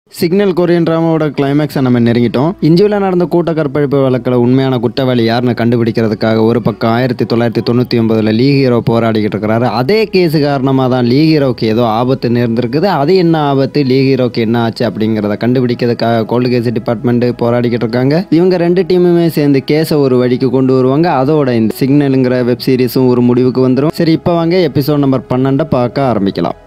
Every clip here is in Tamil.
சிக்னல் கொரியன் ட்ராமாவோட கிளைமேக்ஸை நம்ம நெருங்கிட்டோம் இஞ்சியில் நடந்த கூட்ட கற்பழிப்பு வழக்கில் உண்மையான குற்றவாளி யாருன்னு கண்டுபிடிக்கிறதுக்காக ஒரு பக்கம் ஆயிரத்தி தொள்ளாயிரத்தி தொண்ணூற்றி ஒன்பதில் லீ ஹீரோ போராடிக்கிட்டு இருக்கிறாரு அதே கேஸு காரணமாக தான் லீ ஹீரோக்கு ஏதோ ஆபத்து நேர்ந்திருக்குது அது என்ன ஆபத்து லீ ஹீரோக்கு என்ன ஆச்சு அப்படிங்கிறத கண்டுபிடிக்கிறதுக்காக கோல்டு கேஸ் டிபார்ட்மெண்ட் போராடிக்கிட்டு இருக்காங்க இவங்க ரெண்டு டீமுமே சேர்ந்து கேஸை ஒரு வழிக்கு கொண்டு வருவாங்க அதோட இந்த சிக்னலுங்கிற வெப் சீரிஸும் ஒரு முடிவுக்கு வந்துடும் சரி இப்போ வாங்க எபிசோட் நம்பர் பன்னெண்டை பார்க்க ஆரம்பிக்கலாம்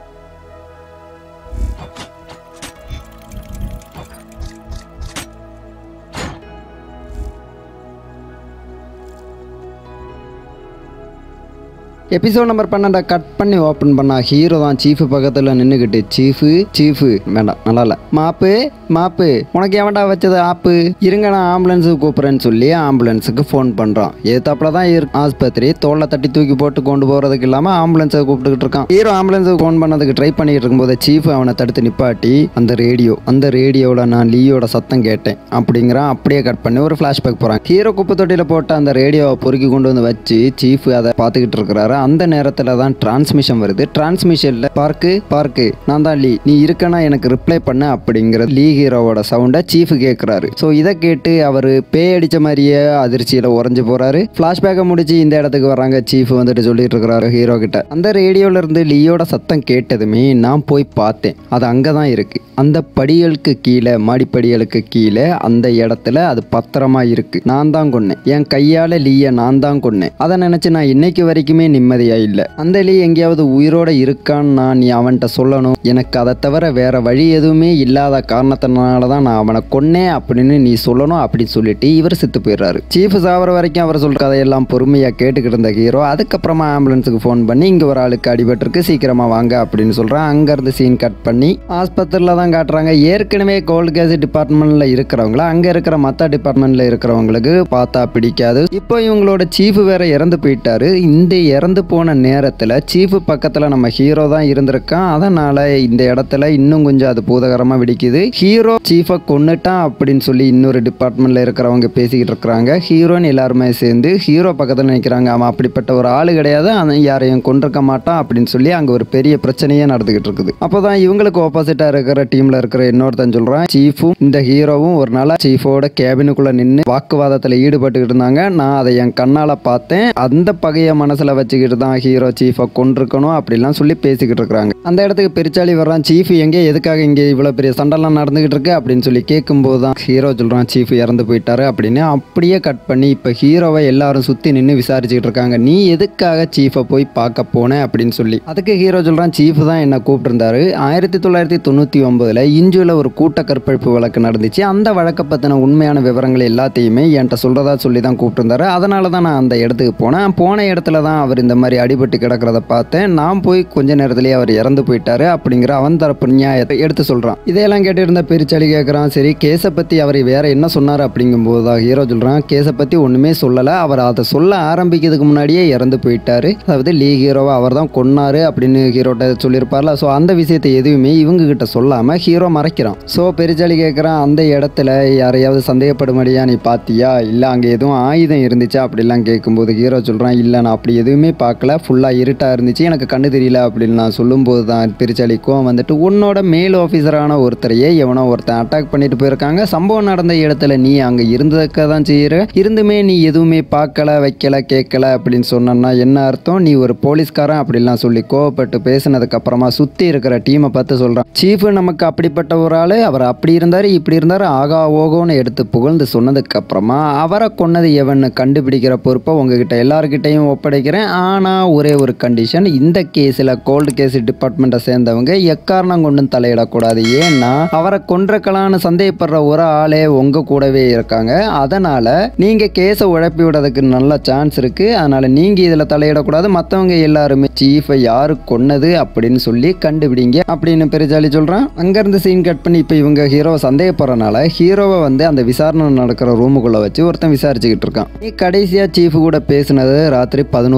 எபிசோட் நம்பர் பன்னெண்டை கட் பண்ணி ஓப்பன் பண்ணா ஹீரோ தான் சீஃபு பக்கத்தில் நின்றுக்கிட்டு சீஃபு சீஃபு வேண்டாம் நல்லா இல்லை மாப்பு மாப்பு உனக்கு எவன்டா வச்சது ஆப்பு இருங்க நான் ஆம்புலன்ஸுக்கு கூப்பிட்றேன்னு சொல்லி ஆம்புலன்ஸுக்கு ஃபோன் பண்ணுறான் எதாப்புல தான் இருக்கு ஆஸ்பத்திரி தோலை தட்டி தூக்கி போட்டு கொண்டு போகிறதுக்கு இல்லாமல் ஆம்புலன்ஸை கூப்பிட்டுக்கிட்டு இருக்கான் ஹீரோ ஆம்புலன்ஸுக்கு ஃபோன் பண்ணதுக்கு ட்ரை பண்ணிட்டு இருக்கும்போது சீஃப் அவனை தடுத்து நிப்பாட்டி அந்த ரேடியோ அந்த ரேடியோவில் நான் லீயோட சத்தம் கேட்டேன் அப்படிங்கிறான் அப்படியே கட் பண்ணி ஒரு ஃப்ளாஷ்பேக் போகிறான் ஹீரோ குப்பை தொட்டியில் போட்ட அந்த ரேடியோவை பொறுக்கி கொண்டு வந்து வச்சு சீஃப் அதை பார்த்துக்கிட்டு இருக்கிறாரு அந்த நேரத்தில் தான் டிரான்ஸ்மிஷன் வருது டிரான்ஸ்மிஷனில் பார்க்கு பார்க்கு நான் தான் லீ நீ இருக்கனா எனக்கு ரிப்ளை பண்ண அப்படிங்கிற லீ ஹீரோவோட சவுண்டை சீஃப் கேட்குறாரு ஸோ இதை கேட்டு அவர் பேய் அடித்த மாதிரியே அதிர்ச்சியில் உறைஞ்சு போகிறாரு ஃப்ளாஷ்பேக்கை முடிச்சு இந்த இடத்துக்கு வராங்க சீஃப் வந்துட்டு சொல்லிட்டு இருக்கிறாரு ஹீரோ கிட்ட அந்த ரேடியோல இருந்து லீயோட சத்தம் கேட்டதுமே நான் போய் பார்த்தேன் அது அங்கே தான் இருக்கு அந்த படிகளுக்கு கீழே மாடிப்படிகளுக்கு கீழே அந்த இடத்துல அது பத்திரமா இருக்கு நான் தான் கொன்னேன் என் கையால லீயை நான் தான் கொன்னேன் அதை நினைச்சு நான் இன்னைக்கு வரைக்குமே நிம்மதியா இல்லை அந்த லீ எங்கேயாவது உயிரோட இருக்கான்னு நான் நீ அவன்கிட்ட சொல்லணும் எனக்கு அதை தவிர வேற வழி எதுவுமே இல்லாத காரணத்தினால தான் நான் அவனை கொன்னேன் அப்படின்னு நீ சொல்லணும் அப்படின்னு சொல்லிட்டு இவர் செத்து போயிடுறாரு சீஃப் சாவர வரைக்கும் அவர் சொல்ற கதையெல்லாம் பொறுமையாக கேட்டுக்கிட்டு இருந்த ஹீரோ அதுக்கப்புறமா ஆம்புலன்ஸுக்கு ஃபோன் பண்ணி இங்கே ஒரு ஆளுக்கு அடிபட்டிருக்கு சீக்கிரமா வாங்க அப்படின்னு சொல்கிறான் அங்கேருந்து சீன் கட் பண்ணி ஆஸ்பத்திரியில் தான் காட்டுறாங்க ஏற்கனவே கோல்டு கேஸ் டிபார்ட்மெண்ட்டில் இருக்கிறவங்கள அங்கே இருக்கிற மற்ற டிபார்ட்மெண்ட்டில் இருக்கிறவங்களுக்கு பார்த்தா பிடிக்காது இப்போ இவங்களோட சீஃப் வேற இறந்து போயிட்டாரு இந்த இறந்து போன நேரத்தில் சீஃப் பக்கத்தில் நம்ம ஹீரோ தான் இருந்திருக்கான் அதனால் இந்த இடத்துல இன்னும் கொஞ்சம் அது பூதகரமாக வெடிக்குது ஹீரோ சீஃபை கொன்னுட்டான் அப்படின்னு சொல்லி இன்னொரு டிபார்ட்மெண்ட்டில் இருக்கிறவங்க பேசிக்கிட்டு இருக்கிறாங்க ஹீரோன்னு எல்லாருமே சேர்ந்து ஹீரோ பக்கத்தில் நிற்கிறாங்க அவன் அப்படிப்பட்ட ஒரு ஆள் கிடையாது அவன் யாரையும் கொண்டிருக்க மாட்டான் அப்படின்னு சொல்லி அங்கே ஒரு பெரிய பிரச்சனையே நடந்துகிட்டு இருக்குது அப்போ தான் இவங்களுக்கு ஆப்போசிட்டாக இருக்கிற டீமில் இருக்கிற இன்னொருத்தன் சொல்கிறான் சீஃபும் இந்த ஹீரோவும் ஒரு நாளாக சீஃபோட கேபினுக்குள்ளே நின்று வாக்குவாதத்தில் ஈடுபட்டுக்கிட்டு இருந்தாங்க நான் அதை என் கண்ணால் பார்த்தேன் அந்த பகையை மனசில் வச்சுக்கிட்டு தான் ஹீரோ சீஃபை கொண்டிருக்கணும் அப்படிலாம் சொல்லி பேசிக்கிட்டு இருக்கிறாங்க அந்த இடத்துக்கு பெருச்சாளி வர்றான் சீஃப் எங்கே எதுக்காக இங்கே இவ்வளோ பெரிய சண்டைலாம் நடந்துகிட்டு இருக்கு அப்படின்னு சொல்லி கேட்கும்போது தான் ஹீரோ சொல்கிறான் சீஃப் இறந்து போயிட்டாரு அப்படின்னு அப்படியே கட் பண்ணி இப்போ ஹீரோவை எல்லாரும் சுற்றி நின்று விசாரிச்சுக்கிட்டு இருக்காங்க நீ எதுக்காக சீஃபை போய் பார்க்க போன அப்படின்னு சொல்லி அதுக்கு ஹீரோ சொல்கிறான் சீஃப் தான் என்னை கூப்பிட்டுருந்தாரு ஆயிரத்தி தொள்ளாயிரத்தி தொண்ணூற்றி ஒன்பதில் இஞ்சுவில் ஒரு கூட்ட கற்பழிப்பு வழக்கு நடந்துச்சு அந்த வழக்கை பற்றின உண்மையான விவரங்கள் எல்லாத்தையுமே என்கிட்ட சொல்கிறதா சொல்லி தான் கூப்பிட்டுருந்தாரு அதனால தான் நான் அந்த இடத்துக்கு போனேன் போன இடத்துல தான் அவர் இந்த மாதிரி அடிபட்டு கிடக்கிறத பார்த்தேன் நான் போய் கொஞ்ச நேரத்திலேயே அவர் இறந்து போயிட்டாரு அப்படிங்கிற அவன் தரப்பு நியாயத்தை எடுத்து சொல்கிறான் இதையெல்லாம் கேட்டு இருந்த பெருச்சாளி கேட்குறான் சரி கேஸை பற்றி அவர் வேற என்ன சொன்னார் அப்படிங்கும்போது தான் ஹீரோ சொல்கிறான் கேஸை பற்றி ஒன்றுமே சொல்லலை அவர் அதை சொல்ல ஆரம்பிக்கிறதுக்கு முன்னாடியே இறந்து போயிட்டாரு அதாவது லீ ஹீரோவை அவர் தான் கொன்னாரு அப்படின்னு ஹீரோட்ட சொல்லியிருப்பார்ல ஸோ அந்த விஷயத்தை எதுவுமே இவங்க கிட்ட சொல்லாமல் ஹீரோ மறைக்கிறான் ஸோ பெருச்சாளி கேட்குறான் அந்த இடத்துல யாரையாவது சந்தேகப்படும்படியா நீ பார்த்தியா இல்லை அங்கே எதுவும் ஆயுதம் இருந்துச்சா அப்படிலாம் கேட்கும்போது ஹீரோ சொல்கிறான் இல்லை நான் அப்படி எதுவுமே பார்க்கல ஃபுல்லாக இருட்டாக இருந்துச்சு எனக்கு கண்ணு தெரியல அப்படின்னு நான் சொல்லும்போது தான் பெருச்சாளி கோவம் வந்துட்டு உன்னோட மேல் ஆஃபீஸரான ஒருத்தரையே எவனோ ஒருத்தன் அட்டாக் பண்ணிட்டு போயிருக்காங்க சம்பவம் நடந்த இடத்துல நீ அங்கே இருந்ததுக்காக தான் செய்கிற இருந்துமே நீ எதுவுமே பார்க்கல வைக்கல கேட்கல அப்படின்னு சொன்னா என்ன அர்த்தம் நீ ஒரு போலீஸ்காரன் அப்படிலாம் சொல்லி கோவப்பட்டு பேசினதுக்கு அப்புறமா சுற்றி இருக்கிற டீமை பார்த்து சொல்கிறான் சீஃப் நமக்கு அப்படிப்பட்ட ஒரு ஆள் அவர் அப்படி இருந்தார் இப்படி இருந்தார் ஆகா ஓகோன்னு எடுத்து புகழ்ந்து சொன்னதுக்கு அப்புறமா அவரை கொன்னது எவன்னு கண்டுபிடிக்கிற பொறுப்பை உங்ககிட்ட எல்லாருக்கிட்டையும் ஒப்படைக்கிறேன் ஆனால் ஒரே ஒரு கண்டிஷன் இந்த கேஸில் கோல்டு கேஸ் டிபார்ட்மெண்ட்டை சேர்ந்தவங்க எக்காரணம் கொண்டும் தலையிடக்கூடாது ஏன்னா அவரை கொன்றக்கலான்னு சந்தேகப்படுற ஒரு ஆளே உங்க கூடவே இருக்காங்க அதனால நீங்க கேஸை உழப்பி விடுறதுக்கு நல்ல சான்ஸ் இருக்கு அதனால நீங்க இதுல தலையிடக்கூடாது மற்றவங்க எல்லாருமே சீஃபை யாரு கொன்னது அப்படின்னு சொல்லி கண்டுபிடிங்க அப்படின்னு பெருஜாலி சொல்றான் அங்கிருந்து சீன் கட் பண்ணி இப்போ இவங்க ஹீரோவை சந்தேகப்படுறனால ஹீரோவை வந்து அந்த விசாரணை நடக்கிற ரூமுக்குள்ள வச்சு ஒருத்தன் விசாரிச்சுக்கிட்டு இருக்கான் நீ கடைசியா சீஃப் கூட பேசுனது ராத்திரி பதினோரு மணிக்கு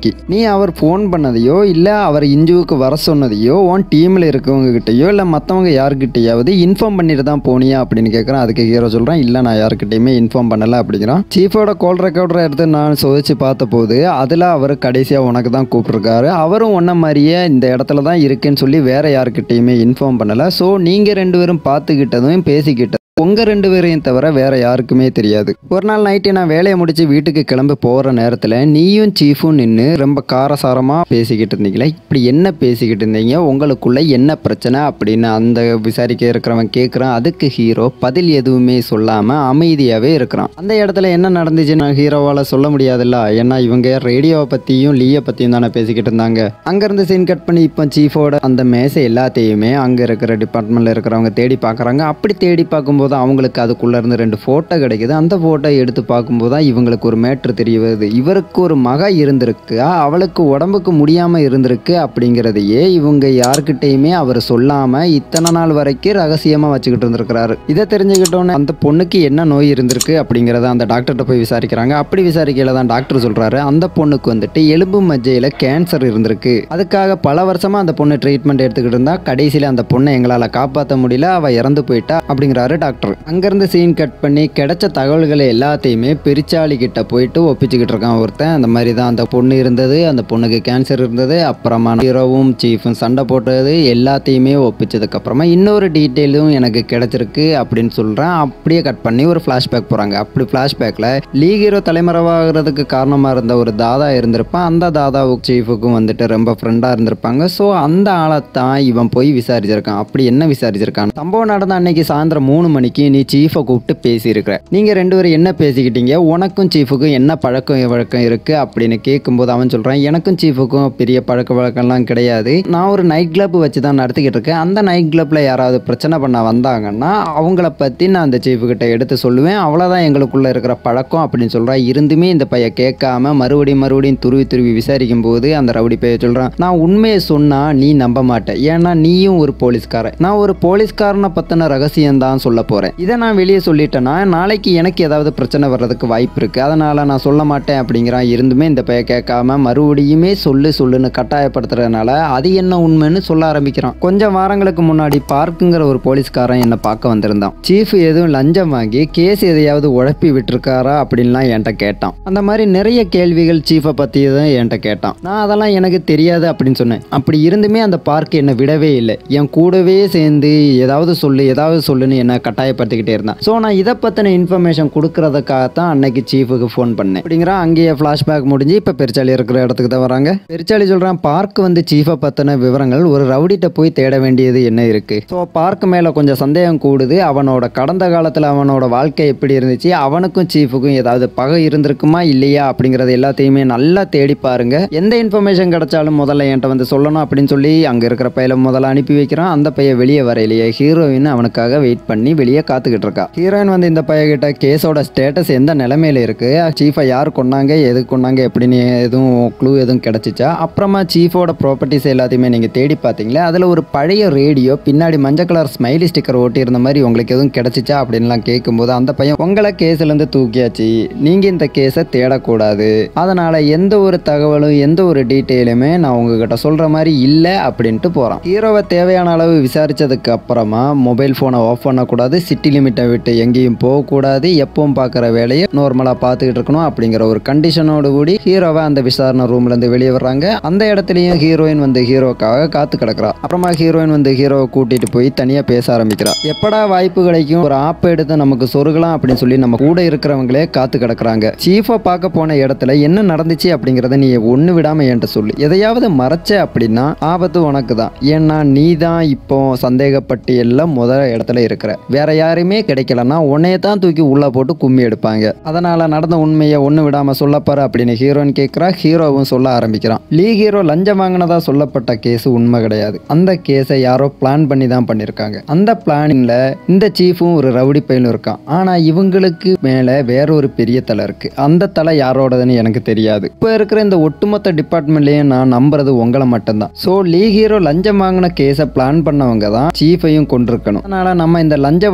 அன்னைக்கு நீ அவர் ஃபோன் பண்ணதையோ இல்லை அவர் இஞ்சுவுக்கு வர சொன்னதையோ உன் டீமில் இருக்கவங்க கிட்டயோ இல்லை மற்றவங்க யார்கிட்டயாவது இன்ஃபார்ம் பண்ணிட்டு தான் போனியா அப்படின்னு கேட்குறான் அதுக்கு ஹீரோ சொல்கிறான் இல்லை நான் யாருக்கிட்டையுமே இன்ஃபார்ம் பண்ணலை அப்படிங்கிறான் சீஃபோட கால் ரெக்கார்டரை எடுத்து நான் சோதிச்சு பார்த்த போது அதில் அவர் கடைசியாக உனக்கு தான் கூப்பிட்ருக்காரு அவரும் ஒன்ன மாதிரியே இந்த இடத்துல தான் இருக்குன்னு சொல்லி வேற யாருக்கிட்டையுமே இன்ஃபார்ம் பண்ணலை ஸோ நீங்கள் ரெண்டு பேரும் பார்த்துக்கிட்டதும் பேசிக்கிட்டதும் உங்க ரெண்டு பேரையும் தவிர வேற யாருக்குமே தெரியாது ஒரு நாள் நைட்டு நான் வேலையை முடிச்சு வீட்டுக்கு கிளம்ப போற நேரத்துல நீயும் சீஃபும் நின்று ரொம்ப காரசாரமா பேசிக்கிட்டு இருந்தீங்களே இப்படி என்ன பேசிக்கிட்டு இருந்தீங்க உங்களுக்குள்ள என்ன பிரச்சனை அப்படின்னு அந்த விசாரிக்க இருக்கிறவன் கேட்குறான் அதுக்கு ஹீரோ பதில் எதுவுமே சொல்லாம அமைதியாவே இருக்கிறான் அந்த இடத்துல என்ன நடந்துச்சுன்னு ஹீரோவால சொல்ல முடியாதுல்ல ஏன்னா இவங்க ரேடியோவை பத்தியும் லீயை பத்தியும் தானே பேசிக்கிட்டு இருந்தாங்க அங்கிருந்து சீன் கட் பண்ணி இப்போ சீஃபோட அந்த மேசை எல்லாத்தையுமே அங்க இருக்கிற டிபார்ட்மெண்ட்ல இருக்கிறவங்க தேடி பார்க்கறாங்க அப்படி தேடி பார்க்கும்போது அவங்களுக்கு அதுக்குள்ள இருந்து ரெண்டு போட்டோ கிடைக்குது அந்த போட்டோ எடுத்து பார்க்கும்போது தான் இவங்களுக்கு ஒரு மேட்ரு தெரிய வருது இவருக்கு ஒரு மக இருந்திருக்கு அவளுக்கு உடம்புக்கு முடியாம இருந்திருக்கு அப்படிங்கிறதையே இவங்க யார்கிட்டயுமே அவர் சொல்லாம இத்தனை நாள் வரைக்கும் ரகசியமா வச்சுக்கிட்டு இருந்திருக்கிறாரு இதை தெரிஞ்சுக்கிட்டோன்னே அந்த பொண்ணுக்கு என்ன நோய் இருந்திருக்கு அப்படிங்கிறத அந்த டாக்டர்கிட்ட போய் விசாரிக்கிறாங்க அப்படி விசாரிக்கையில தான் டாக்டர் சொல்றாரு அந்த பொண்ணுக்கு வந்துட்டு எலும்பு மஜ்ஜையில கேன்சர் இருந்திருக்கு அதுக்காக பல வருஷமா அந்த பொண்ணு ட்ரீட்மெண்ட் எடுத்துக்கிட்டு இருந்தா கடைசியில அந்த பொண்ணை எங்களால காப்பாற்ற முடியல அவ இறந்து போயிட்டா அப்படிங்கிறாரு டாக்டர் அங்கிருந்து சீன் கட் பண்ணி கிடைச்ச தகவல்களை எல்லாத்தையுமே பெரிச்சாளி கிட்ட போயிட்டு ஒப்பிச்சுக்கிட்டு இருக்கான் ஒருத்தன் அந்த மாதிரி தான் அந்த பொண்ணு இருந்தது அந்த பொண்ணுக்கு கேன்சர் இருந்தது அப்புறமா ஹீரோவும் சீஃபும் சண்டை போட்டது எல்லாத்தையுமே ஒப்பிச்சதுக்கு அப்புறமா இன்னொரு டீட்டெயிலும் எனக்கு கிடைச்சிருக்கு அப்படின்னு சொல்றேன் அப்படியே கட் பண்ணி ஒரு ஃப்ளாஷ்பேக் போறாங்க அப்படி ஃப்ளாஷ்பேக்ல லீக் ஹீரோ தலைமறைவாகிறதுக்கு காரணமா இருந்த ஒரு தாதா இருந்திருப்பான் அந்த தாதாவுக்கு சீஃபுக்கும் வந்துட்டு ரொம்ப ஃப்ரெண்டா இருந்திருப்பாங்க ஸோ அந்த ஆளை தான் இவன் போய் விசாரிச்சிருக்கான் அப்படி என்ன விசாரிச்சிருக்கான் சம்பவம் நடந்த அன்னைக்கு சாயந்தரம் மூணு மணிக்கு நீ சீஃபை கூப்பிட்டு பேசியிருக்கிற நீங்க ரெண்டு பேரும் என்ன பேசிக்கிட்டீங்க உனக்கும் சீஃபுக்கும் என்ன பழக்கம் வழக்கம் இருக்கு அப்படின்னு கேட்கும்போது அவன் சொல்றான் எனக்கும் சீஃபுக்கும் பெரிய பழக்க வழக்கம்லாம் கிடையாது நான் ஒரு நைட் கிளப் வச்சு தான் நடத்திக்கிட்டு இருக்கேன் அந்த நைட் கிளப்ல யாராவது பிரச்சனை பண்ண வந்தாங்கன்னா அவங்கள பத்தி நான் அந்த சீஃபு கிட்ட எடுத்து சொல்லுவேன் அவ்வளோதான் எங்களுக்குள்ள இருக்கிற பழக்கம் அப்படின்னு சொல்றான் இருந்துமே இந்த பையன் கேட்காம மறுபடியும் மறுபடியும் துருவி துருவி விசாரிக்கும் போது அந்த ரவுடி பையன் சொல்றான் நான் உண்மையை சொன்னா நீ நம்ப மாட்டேன் ஏன்னா நீயும் ஒரு போலீஸ்காரன் நான் ஒரு போலீஸ்காரனை பத்தின ரகசியம் தான் சொல்ல போறேன் இதை நான் வெளியே சொல்லிட்டேன்னா நாளைக்கு எனக்கு ஏதாவது பிரச்சனை வர்றதுக்கு வாய்ப்பு இருக்கு அதனால நான் சொல்ல மாட்டேன் அப்படிங்கிறான் இருந்துமே இந்த பையன் கேட்காம மறுபடியுமே சொல்லு சொல்லுன்னு கட்டாயப்படுத்துறதுனால அது என்ன உண்மைன்னு சொல்ல ஆரம்பிக்கிறான் கொஞ்சம் வாரங்களுக்கு முன்னாடி பார்க்குங்கிற ஒரு போலீஸ்காரன் என்னை பார்க்க வந்திருந்தான் சீஃப் எதுவும் லஞ்சம் வாங்கி கேஸ் எதையாவது உழப்பி விட்டுருக்காரா அப்படின்லாம் என்கிட்ட கேட்டான் அந்த மாதிரி நிறைய கேள்விகள் சீஃபை பற்றி தான் என்கிட்ட கேட்டான் நான் அதெல்லாம் எனக்கு தெரியாது அப்படின்னு சொன்னேன் அப்படி இருந்துமே அந்த பார்க் என்னை விடவே இல்லை என் கூடவே சேர்ந்து ஏதாவது சொல்லு ஏதாவது சொல்லுன்னு என்னை கட்டாயப்படுத்திக்கிட்டே இருந்தான் ஸோ நான் இதை பற்றின இன்ஃபர்மேஷன் கொடுக்கறதுக்காக தான் அன்னைக்கு சீஃபுக்கு ஃபோன் பண்ணேன் அப்படிங்கிற அங்கேயே ஃப்ளாஷ்பேக் முடிஞ்சு இப்போ பெருச்சாளி இருக்கிற இடத்துக்கு தான் வராங்க பெருச்சாளி சொல்கிறான் பார்க் வந்து சீஃபை பற்றின விவரங்கள் ஒரு ரவுடிட்ட போய் தேட வேண்டியது என்ன இருக்கு ஸோ பார்க் மேலே கொஞ்சம் சந்தேகம் கூடுது அவனோட கடந்த காலத்தில் அவனோட வாழ்க்கை எப்படி இருந்துச்சு அவனுக்கும் சீஃபுக்கும் ஏதாவது பகை இருந்திருக்குமா இல்லையா அப்படிங்கிறது எல்லாத்தையுமே நல்லா தேடி பாருங்க எந்த இன்ஃபர்மேஷன் கிடைச்சாலும் முதல்ல என்கிட்ட வந்து சொல்லணும் அப்படின்னு சொல்லி அங்கே இருக்கிற பையலை முதல்ல அனுப்பி வைக்கிறான் அந்த பையன் வெளியே வரையிலேயே ஹீரோயின் அவனுக்காக வெயிட் பண்ணி வெளியே காத்துக்கிட்டு இருக்கா ஹீரோயின் வந்து இந்த பையன்கிட்ட கேஸோட ஸ்டேட்டஸ் எந்த நிலைமையில இருக்கு சீஃபை யார் கொண்டாங்க எது கொண்டாங்க எப்படின்னு எதுவும் க்ளூ எதுவும் கிடைச்சிச்சா அப்புறமா சீஃபோட ப்ராப்பர்ட்டிஸ் எல்லாத்தையுமே நீங்கள் தேடி பார்த்தீங்களா அதில் ஒரு பழைய ரேடியோ பின்னாடி மஞ்சள் கலர் ஸ்மைலி ஸ்டிக்கர் ஒட்டி இருந்த மாதிரி உங்களுக்கு எதுவும் கிடைச்சிச்சா அப்படின்லாம் கேட்கும்போது அந்த பையன் உங்களை கேஸ்லேருந்து தூக்கியாச்சு நீங்கள் இந்த கேஸை தேடக்கூடாது அதனால் எந்த ஒரு தகவலும் எந்த ஒரு டீட்டெயிலுமே நான் உங்ககிட்ட சொல்கிற மாதிரி இல்லை அப்படின்ட்டு போகிறான் ஹீரோவை தேவையான அளவு விசாரிச்சதுக்கு அப்புறமா மொபைல் ஃபோனை ஆஃப் பண்ணக்கூடாது சிட்டி லிமிட்டை விட்டு எங்கேயும் போகக்கூடாது எப்பவும் பார்க்குற வேலையை நார்மலாக பார்த்துக்கிட்டு இருக்கணும் அப்படிங்கிற ஒரு கண்டிஷனோடு கூடி ஹீரோவை அந்த விசாரணை ரூம்லேருந்து வெளியே வர்றாங்க அந்த இடத்துலையும் ஹீரோயின் வந்து ஹீரோக்காக காத்து கிடக்குறா அப்புறமா ஹீரோயின் வந்து ஹீரோவை கூட்டிட்டு போய் தனியாக பேச ஆரம்பிக்கிறா எப்படா வாய்ப்பு கிடைக்கும் ஒரு ஆப் எடுத்து நமக்கு சொருகலாம் அப்படின்னு சொல்லி நம்ம கூட இருக்கிறவங்களே காத்து கிடக்குறாங்க சீஃபை பார்க்க போன இடத்துல என்ன நடந்துச்சு அப்படிங்கிறத நீ ஒன்று விடாம என்கிட்ட சொல்லு எதையாவது மறைச்ச அப்படின்னா ஆபத்து உனக்கு தான் ஏன்னா நீ தான் இப்போ சந்தேகப்பட்டு எல்லாம் முதல் இடத்துல இருக்கிற வேற யாருமே கிடைக்கலன்னா உன்னைய தான் தூக்கி உள்ள போட்டு கும்மி எடுப்பாங்க அதனால நடந்த உண்மையை ஒன்று விடாம சொல்லப்பாரு அப்படின்னு ஹீரோயின் கேட்குறா ஹீரோவும் சொல்ல ஆரம்பிக்கிறான் லீ ஹீரோ லஞ்சம் வாங்கினதா சொல்லப்பட்ட கேஸ் உண்மை கிடையாது அந்த கேஸை யாரோ பிளான் பண்ணி தான் பண்ணியிருக்காங்க அந்த பிளானிங்ல இந்த சீஃபும் ஒரு ரவுடி பையனும் இருக்கான் ஆனா இவங்களுக்கு மேல வேற ஒரு பெரிய தலை இருக்கு அந்த தலை யாரோடதுன்னு எனக்கு தெரியாது இப்போ இருக்கிற இந்த ஒட்டுமொத்த டிபார்ட்மெண்ட்லயும் நான் நம்புறது உங்களை மட்டும்தான் ஸோ லீ ஹீரோ லஞ்சம் வாங்கின கேஸை பிளான் பண்ணவங்க தான் சீஃபையும் கொண்டிருக்கணும் அதனால நம்ம இந்த லஞ்ச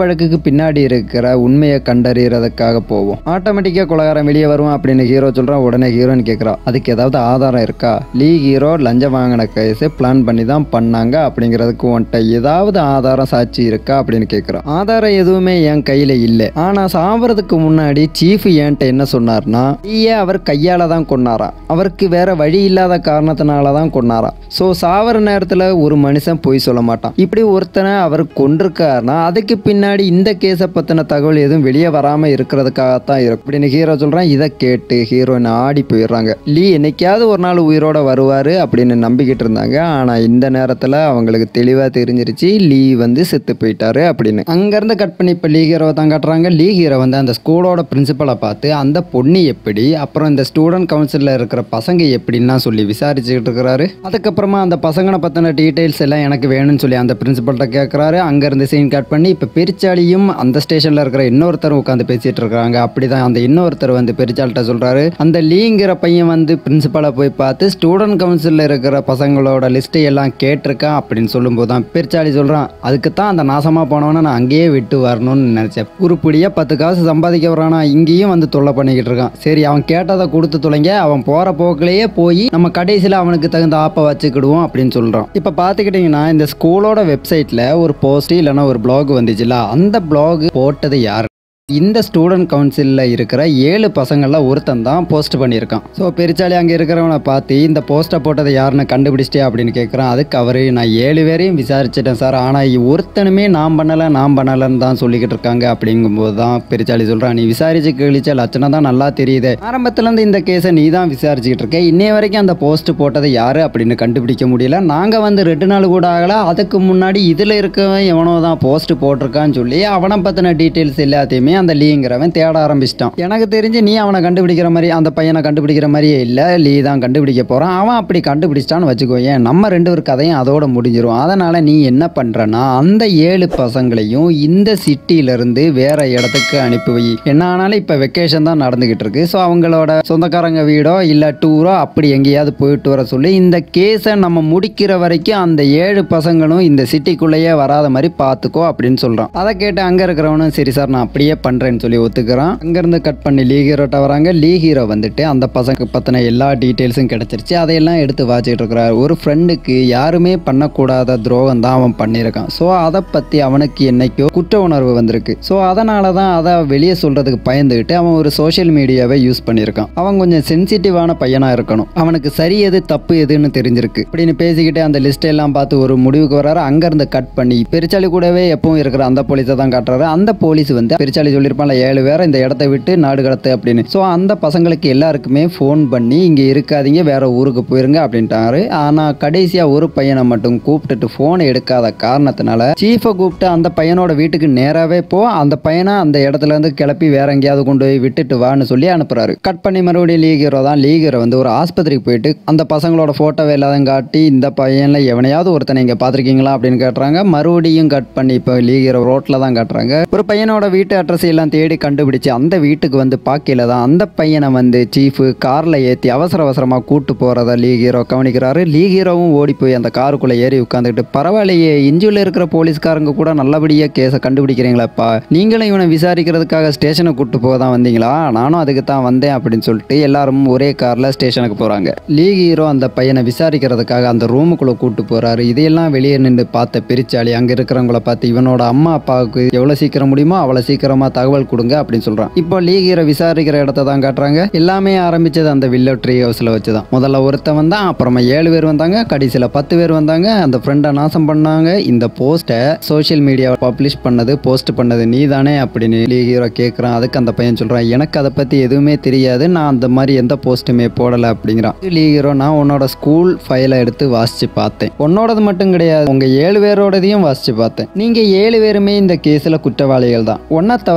வழக்குக்கு பின்னாடி இருக்கிற உண்மையை கண்டறியறதுக்காக போவோம் ஆட்டோமேட்டிக்காக கொலகாரன் வெளியே வருவான் அப்படின்னு ஹீரோ சொல்கிறான் உடனே ஹீரோன்னு கேட்குறான் அதுக்கு ஏதாவது ஆதாரம் இருக்கா லீ ஹீரோ லஞ்சம் வாங்கின கேஸை பிளான் பண்ணி தான் பண்ணாங்க அப்படிங்கிறதுக்கு உன்கிட்ட ஏதாவது ஆதாரம் சாட்சி இருக்கா அப்படின்னு கேட்குறான் ஆதாரம் எதுவுமே என் கையில் இல்லை ஆனால் சாவறதுக்கு முன்னாடி சீஃப் என்கிட்ட என்ன சொன்னார்னா லீயை அவர் கையால் தான் கொன்னாராம் அவருக்கு வேற வழி இல்லாத காரணத்தினால தான் கொன்னாராம் ஸோ சாவர நேரத்தில் ஒரு மனுஷன் பொய் சொல்ல மாட்டான் இப்படி ஒருத்தனை அவர் கொண்டிருக்காருன்னா அதுக்கு பின்னாடி இந்த கேஸை பற்றின தகவல் எதுவும் வெளியே வராமல் இருக்கிறதுக்காகத்தான் இருக்கும் அப்படின்னு ஹீரோ சொல்கிறான் இதை கேட்டு ஹீரோயின் ஆடி போயிடுறாங்க லீ என்னைக்காவது ஒரு நாள் உயிரோட வருவார் அப்படின்னு நம்பிக்கிட்டு இருந்தாங்க ஆனால் இந்த நேரத்தில் அவங்களுக்கு தெளிவாக தெரிஞ்சிருச்சு லீ வந்து செத்து போயிட்டாரு அப்படின்னு அங்கேருந்து கட் பண்ணி இப்போ லீ ஹீரோவை தான் காட்டுறாங்க லீ ஹீரோ வந்து அந்த ஸ்கூலோட பிரின்சிபலை பார்த்து அந்த பொண்ணு எப்படி அப்புறம் இந்த ஸ்டூடெண்ட் கவுன்சிலில் இருக்கிற பசங்க எப்படின்னா சொல்லி விசாரிச்சுக்கிட்டு இருக்கிறாரு அதுக்கப்புறமா அந்த பசங்களை பற்றின டீட்டெயில்ஸ் எல்லாம் எனக்கு வேணும்னு சொல்லி அந்த பிரின்சிபல்கிட்ட கேட்குறாரு அங்கேருந்து சீன் கட் பண்ணி இப்போ பெரிச்சாலியும் அந்த ஸ்டேஷனில் இருக்கிற இன்னொருத்தரும் உட்காந்து பேசிட்டு இருக்காங்க அப்படிதான் அந்த இன்னொருத்தர் வந்து பெரிச்சால்கிட்ட சொல்கிறாரு அந்த லீங்கிற பையன் வந்து பிரின்சிபலை போய் பார்த்து ஸ்டூடெண்ட் கவுன்சிலில் இருக்கிற பசங்களோட லிஸ்ட்டை எல்லாம் கேட்டிருக்கான் அப்படின்னு சொல்லும்போது தான் பெரிச்சாலி சொல்கிறான் அதுக்கு தான் அந்த நாசமாக போனவனை நான் அங்கேயே விட்டு வரணும்னு நினச்சேன் உருப்படியாக பத்து காசு சம்பாதிக்க வரானா இங்கேயும் வந்து தொல்லை பண்ணிக்கிட்டு இருக்கான் சரி அவன் கேட்டதை கொடுத்து தொலைங்க அவன் போகிற போக்கிலேயே போய் நம்ம கடைசியில் அவனுக்கு தகுந்த ஆப்பை வச்சுக்கிடுவோம் அப்படின்னு சொல்கிறான் இப்போ பார்த்துக்கிட்டிங்கன்னா இந்த ஸ்கூலோட வெப்சைட்டில் ஒரு போஸ்ட் இல்லைன்னா ஒரு பிளாக் வந்துச்சுல அந்த பிளாக் போட்டது யார் இந்த ஸ்டூடெண்ட் கவுன்சிலில் இருக்கிற ஏழு பசங்களில் ஒருத்தன் தான் போஸ்ட் பண்ணியிருக்கான் ஸோ பெருச்சாலி அங்கே இருக்கிறவனை பார்த்து இந்த போஸ்ட்டை போட்டதை யாருன்னு கண்டுபிடிச்சிட்டே அப்படின்னு கேட்குறான் அதுக்கு அவர் நான் ஏழு பேரையும் விசாரிச்சிட்டேன் சார் ஆனால் ஒருத்தனுமே நான் பண்ணலை நான் பண்ணலைன்னு தான் சொல்லிக்கிட்டு இருக்காங்க அப்படிங்கும்போது தான் பெருச்சாலி சொல்கிறான் நீ விசாரிச்சு கழிச்ச லட்சணம் தான் நல்லா தெரியுது ஆரம்பத்துலேருந்து இந்த கேஸை நீ தான் விசாரிச்சுக்கிட்டு இருக்க இன்னைய வரைக்கும் அந்த போஸ்ட் போட்டது யார் அப்படின்னு கண்டுபிடிக்க முடியல நாங்கள் வந்து ரெண்டு நாள் கூட ஆகல அதுக்கு முன்னாடி இதில் இருக்கவன் எவனோ தான் போஸ்ட் போட்டிருக்கான்னு சொல்லி அவனை பற்றின டீட்டெயில்ஸ் எல்லாத்தையுமே அந்த லீங்கிறவன் தேட ஆரம்பிச்சிட்டான் எனக்கு தெரிஞ்சு நீ அவனை கண்டுபிடிக்கிற மாதிரி அந்த பையனை கண்டுபிடிக்கிற மாதிரியே இல்லை லீ தான் கண்டுபிடிக்க போகிறான் அவன் அப்படி கண்டுபிடிச்சிட்டான்னு வச்சுக்கோ ஏன் நம்ம ரெண்டு பேர் கதையும் அதோட முடிஞ்சிரும் அதனால் நீ என்ன பண்ணுறன்னா அந்த ஏழு பசங்களையும் இந்த சிட்டியிலேருந்து வேற இடத்துக்கு அனுப்பி வை என்ன ஆனாலும் இப்போ வெக்கேஷன் தான் நடந்துக்கிட்டு இருக்கு ஸோ அவங்களோட சொந்தக்காரங்க வீடோ இல்லை டூரோ அப்படி எங்கேயாவது போயிட்டு வர சொல்லி இந்த கேஸை நம்ம முடிக்கிற வரைக்கும் அந்த ஏழு பசங்களும் இந்த சிட்டிக்குள்ளேயே வராத மாதிரி பார்த்துக்கோ அப்படின்னு சொல்கிறான் அதை கேட்டு அங்கே இருக்கிறவனும் சரி சார் நான் அப்படியே பண்ணுறேன்னு சொல்லி ஒத்துக்கிறான் அங்கேருந்து கட் பண்ணி லீ ஹீரோட்ட வராங்க லீ ஹீரோ வந்துட்டு அந்த பசங்க பற்றின எல்லா டீட்டெயில்ஸும் கிடச்சிருச்சு அதையெல்லாம் எடுத்து வாச்சிட்டு இருக்கிறார் ஒரு ஃப்ரெண்டுக்கு யாருமே பண்ணக்கூடாத துரோகம் தான் அவன் பண்ணியிருக்கான் ஸோ அதை பற்றி அவனுக்கு என்னைக்கோ குற்ற உணர்வு வந்திருக்கு ஸோ அதனால தான் அதை வெளியே சொல்கிறதுக்கு பயந்துக்கிட்டு அவன் ஒரு சோஷியல் மீடியாவை யூஸ் பண்ணியிருக்கான் அவன் கொஞ்சம் சென்சிட்டிவான பையனாக இருக்கணும் அவனுக்கு சரி எது தப்பு எதுன்னு தெரிஞ்சிருக்கு அப்படின்னு பேசிக்கிட்டு அந்த லிஸ்ட் எல்லாம் பார்த்து ஒரு முடிவுக்கு வராரு அங்கேருந்து கட் பண்ணி பெருச்சாலி கூடவே எப்பவும் இருக்கிற அந்த போலீஸை தான் காட்டுறாரு அந்த போலீஸ் வந்து பெருச்சாலி சொல்லியிருப்பான்ல ஏழு பேரை இந்த இடத்த விட்டு நாடு கடத்து அப்படின்னு ஸோ அந்த பசங்களுக்கு எல்லாருக்குமே ஃபோன் பண்ணி இங்கே இருக்காதீங்க வேற ஊருக்கு போயிருங்க அப்படின்ட்டாரு ஆனால் கடைசியாக ஒரு பையனை மட்டும் கூப்பிட்டுட்டு ஃபோனை எடுக்காத காரணத்தினால சீஃபை கூப்பிட்டு அந்த பையனோட வீட்டுக்கு நேராகவே போ அந்த பையனை அந்த இடத்துல இருந்து கிளப்பி வேற எங்கேயாவது கொண்டு போய் விட்டுட்டு வான்னு சொல்லி அனுப்புறாரு கட் பண்ணி மறுபடியும் லீக் ஹீரோ தான் லீக் ஹீரோ வந்து ஒரு ஆஸ்பத்திரிக்கு போயிட்டு அந்த பசங்களோட ஃபோட்டோவை எல்லாத்தையும் காட்டி இந்த பையனில் எவனையாவது ஒருத்தனை இங்கே பார்த்துருக்கீங்களா அப்படின்னு கேட்டுறாங்க மறுபடியும் கட் பண்ணி இப்போ லீக் ஹீரோ ரோட்டில் தான் காட்டுறாங்க ஒரு பையனோட வீட்டு அட்ரஸ் எல்லாம் தேடி கண்டுபிடிச்சு அந்த வீட்டுக்கு வந்து பார்க்கல தான் அந்த பையனை வந்து சீஃபு காரில் ஏற்றி அவசர அவசரமாக கூட்டு போகிறத லீக் ஹீரோ கவனிக்கிறாரு லீக் ஹீரோவும் ஓடி போய் அந்த காருக்குள்ளே ஏறி உட்காந்துக்கிட்டு பரவாயில்லையே இஞ்சியில் இருக்கிற போலீஸ்காரங்க கூட நல்லபடியாக கேஸை கண்டுபிடிக்கிறீங்களாப்பா நீங்களும் இவனை விசாரிக்கிறதுக்காக ஸ்டேஷனுக்கு கூட்டு போக தான் வந்தீங்களா நானும் அதுக்கு தான் வந்தேன் அப்படின்னு சொல்லிட்டு எல்லாரும் ஒரே காரில் ஸ்டேஷனுக்கு போகிறாங்க லீக் ஹீரோ அந்த பையனை விசாரிக்கிறதுக்காக அந்த ரூமுக்குள்ளே கூட்டு போகிறாரு இதையெல்லாம் வெளியே நின்று பார்த்த பெரிச்சாளி அங்கே இருக்கிறவங்கள பார்த்து இவனோட அம்மா அப்பாவுக்கு எவ்வளோ சீக்கிரம் முடியுமோ அவ்வளோ சீக்கிரமாக தகவல் கொடுங்க அப்படின்னு சொல்கிறான் இப்போ லீக் ஹீரோ விசாரிக்கிற இடத்த தான் காட்டுறாங்க எல்லாமே ஆரம்பிச்சது அந்த வில்லோ ட்ரீ ஹவுஸில் வச்சு தான் முதல்ல ஒருத்தன் வந்தான் அப்புறமா ஏழு பேர் வந்தாங்க கடைசியில் பத்து பேர் வந்தாங்க அந்த ஃப்ரெண்டை நாசம் பண்ணாங்க இந்த போஸ்ட்டை சோஷியல் மீடியாவில் பப்ளிஷ் பண்ணது போஸ்ட் பண்ணது நீ தானே அப்படின்னு லீக் ஹீரோ கேட்குறான் அதுக்கு அந்த பையன் சொல்கிறான் எனக்கு அதை பற்றி எதுவுமே தெரியாது நான் அந்த மாதிரி எந்த போஸ்ட்டுமே போடலை அப்படிங்கிறான் லீக் ஹீரோ நான் உன்னோட ஸ்கூல் ஃபைலை எடுத்து வாசித்து பார்த்தேன் உன்னோடது மட்டும் கிடையாது உங்கள் ஏழு பேரோடதையும் வாசித்து பார்த்தேன் நீங்கள் ஏழு பேருமே இந்த கேஸில் குற்றவாளிகள் தான் ஒன்றை தவிர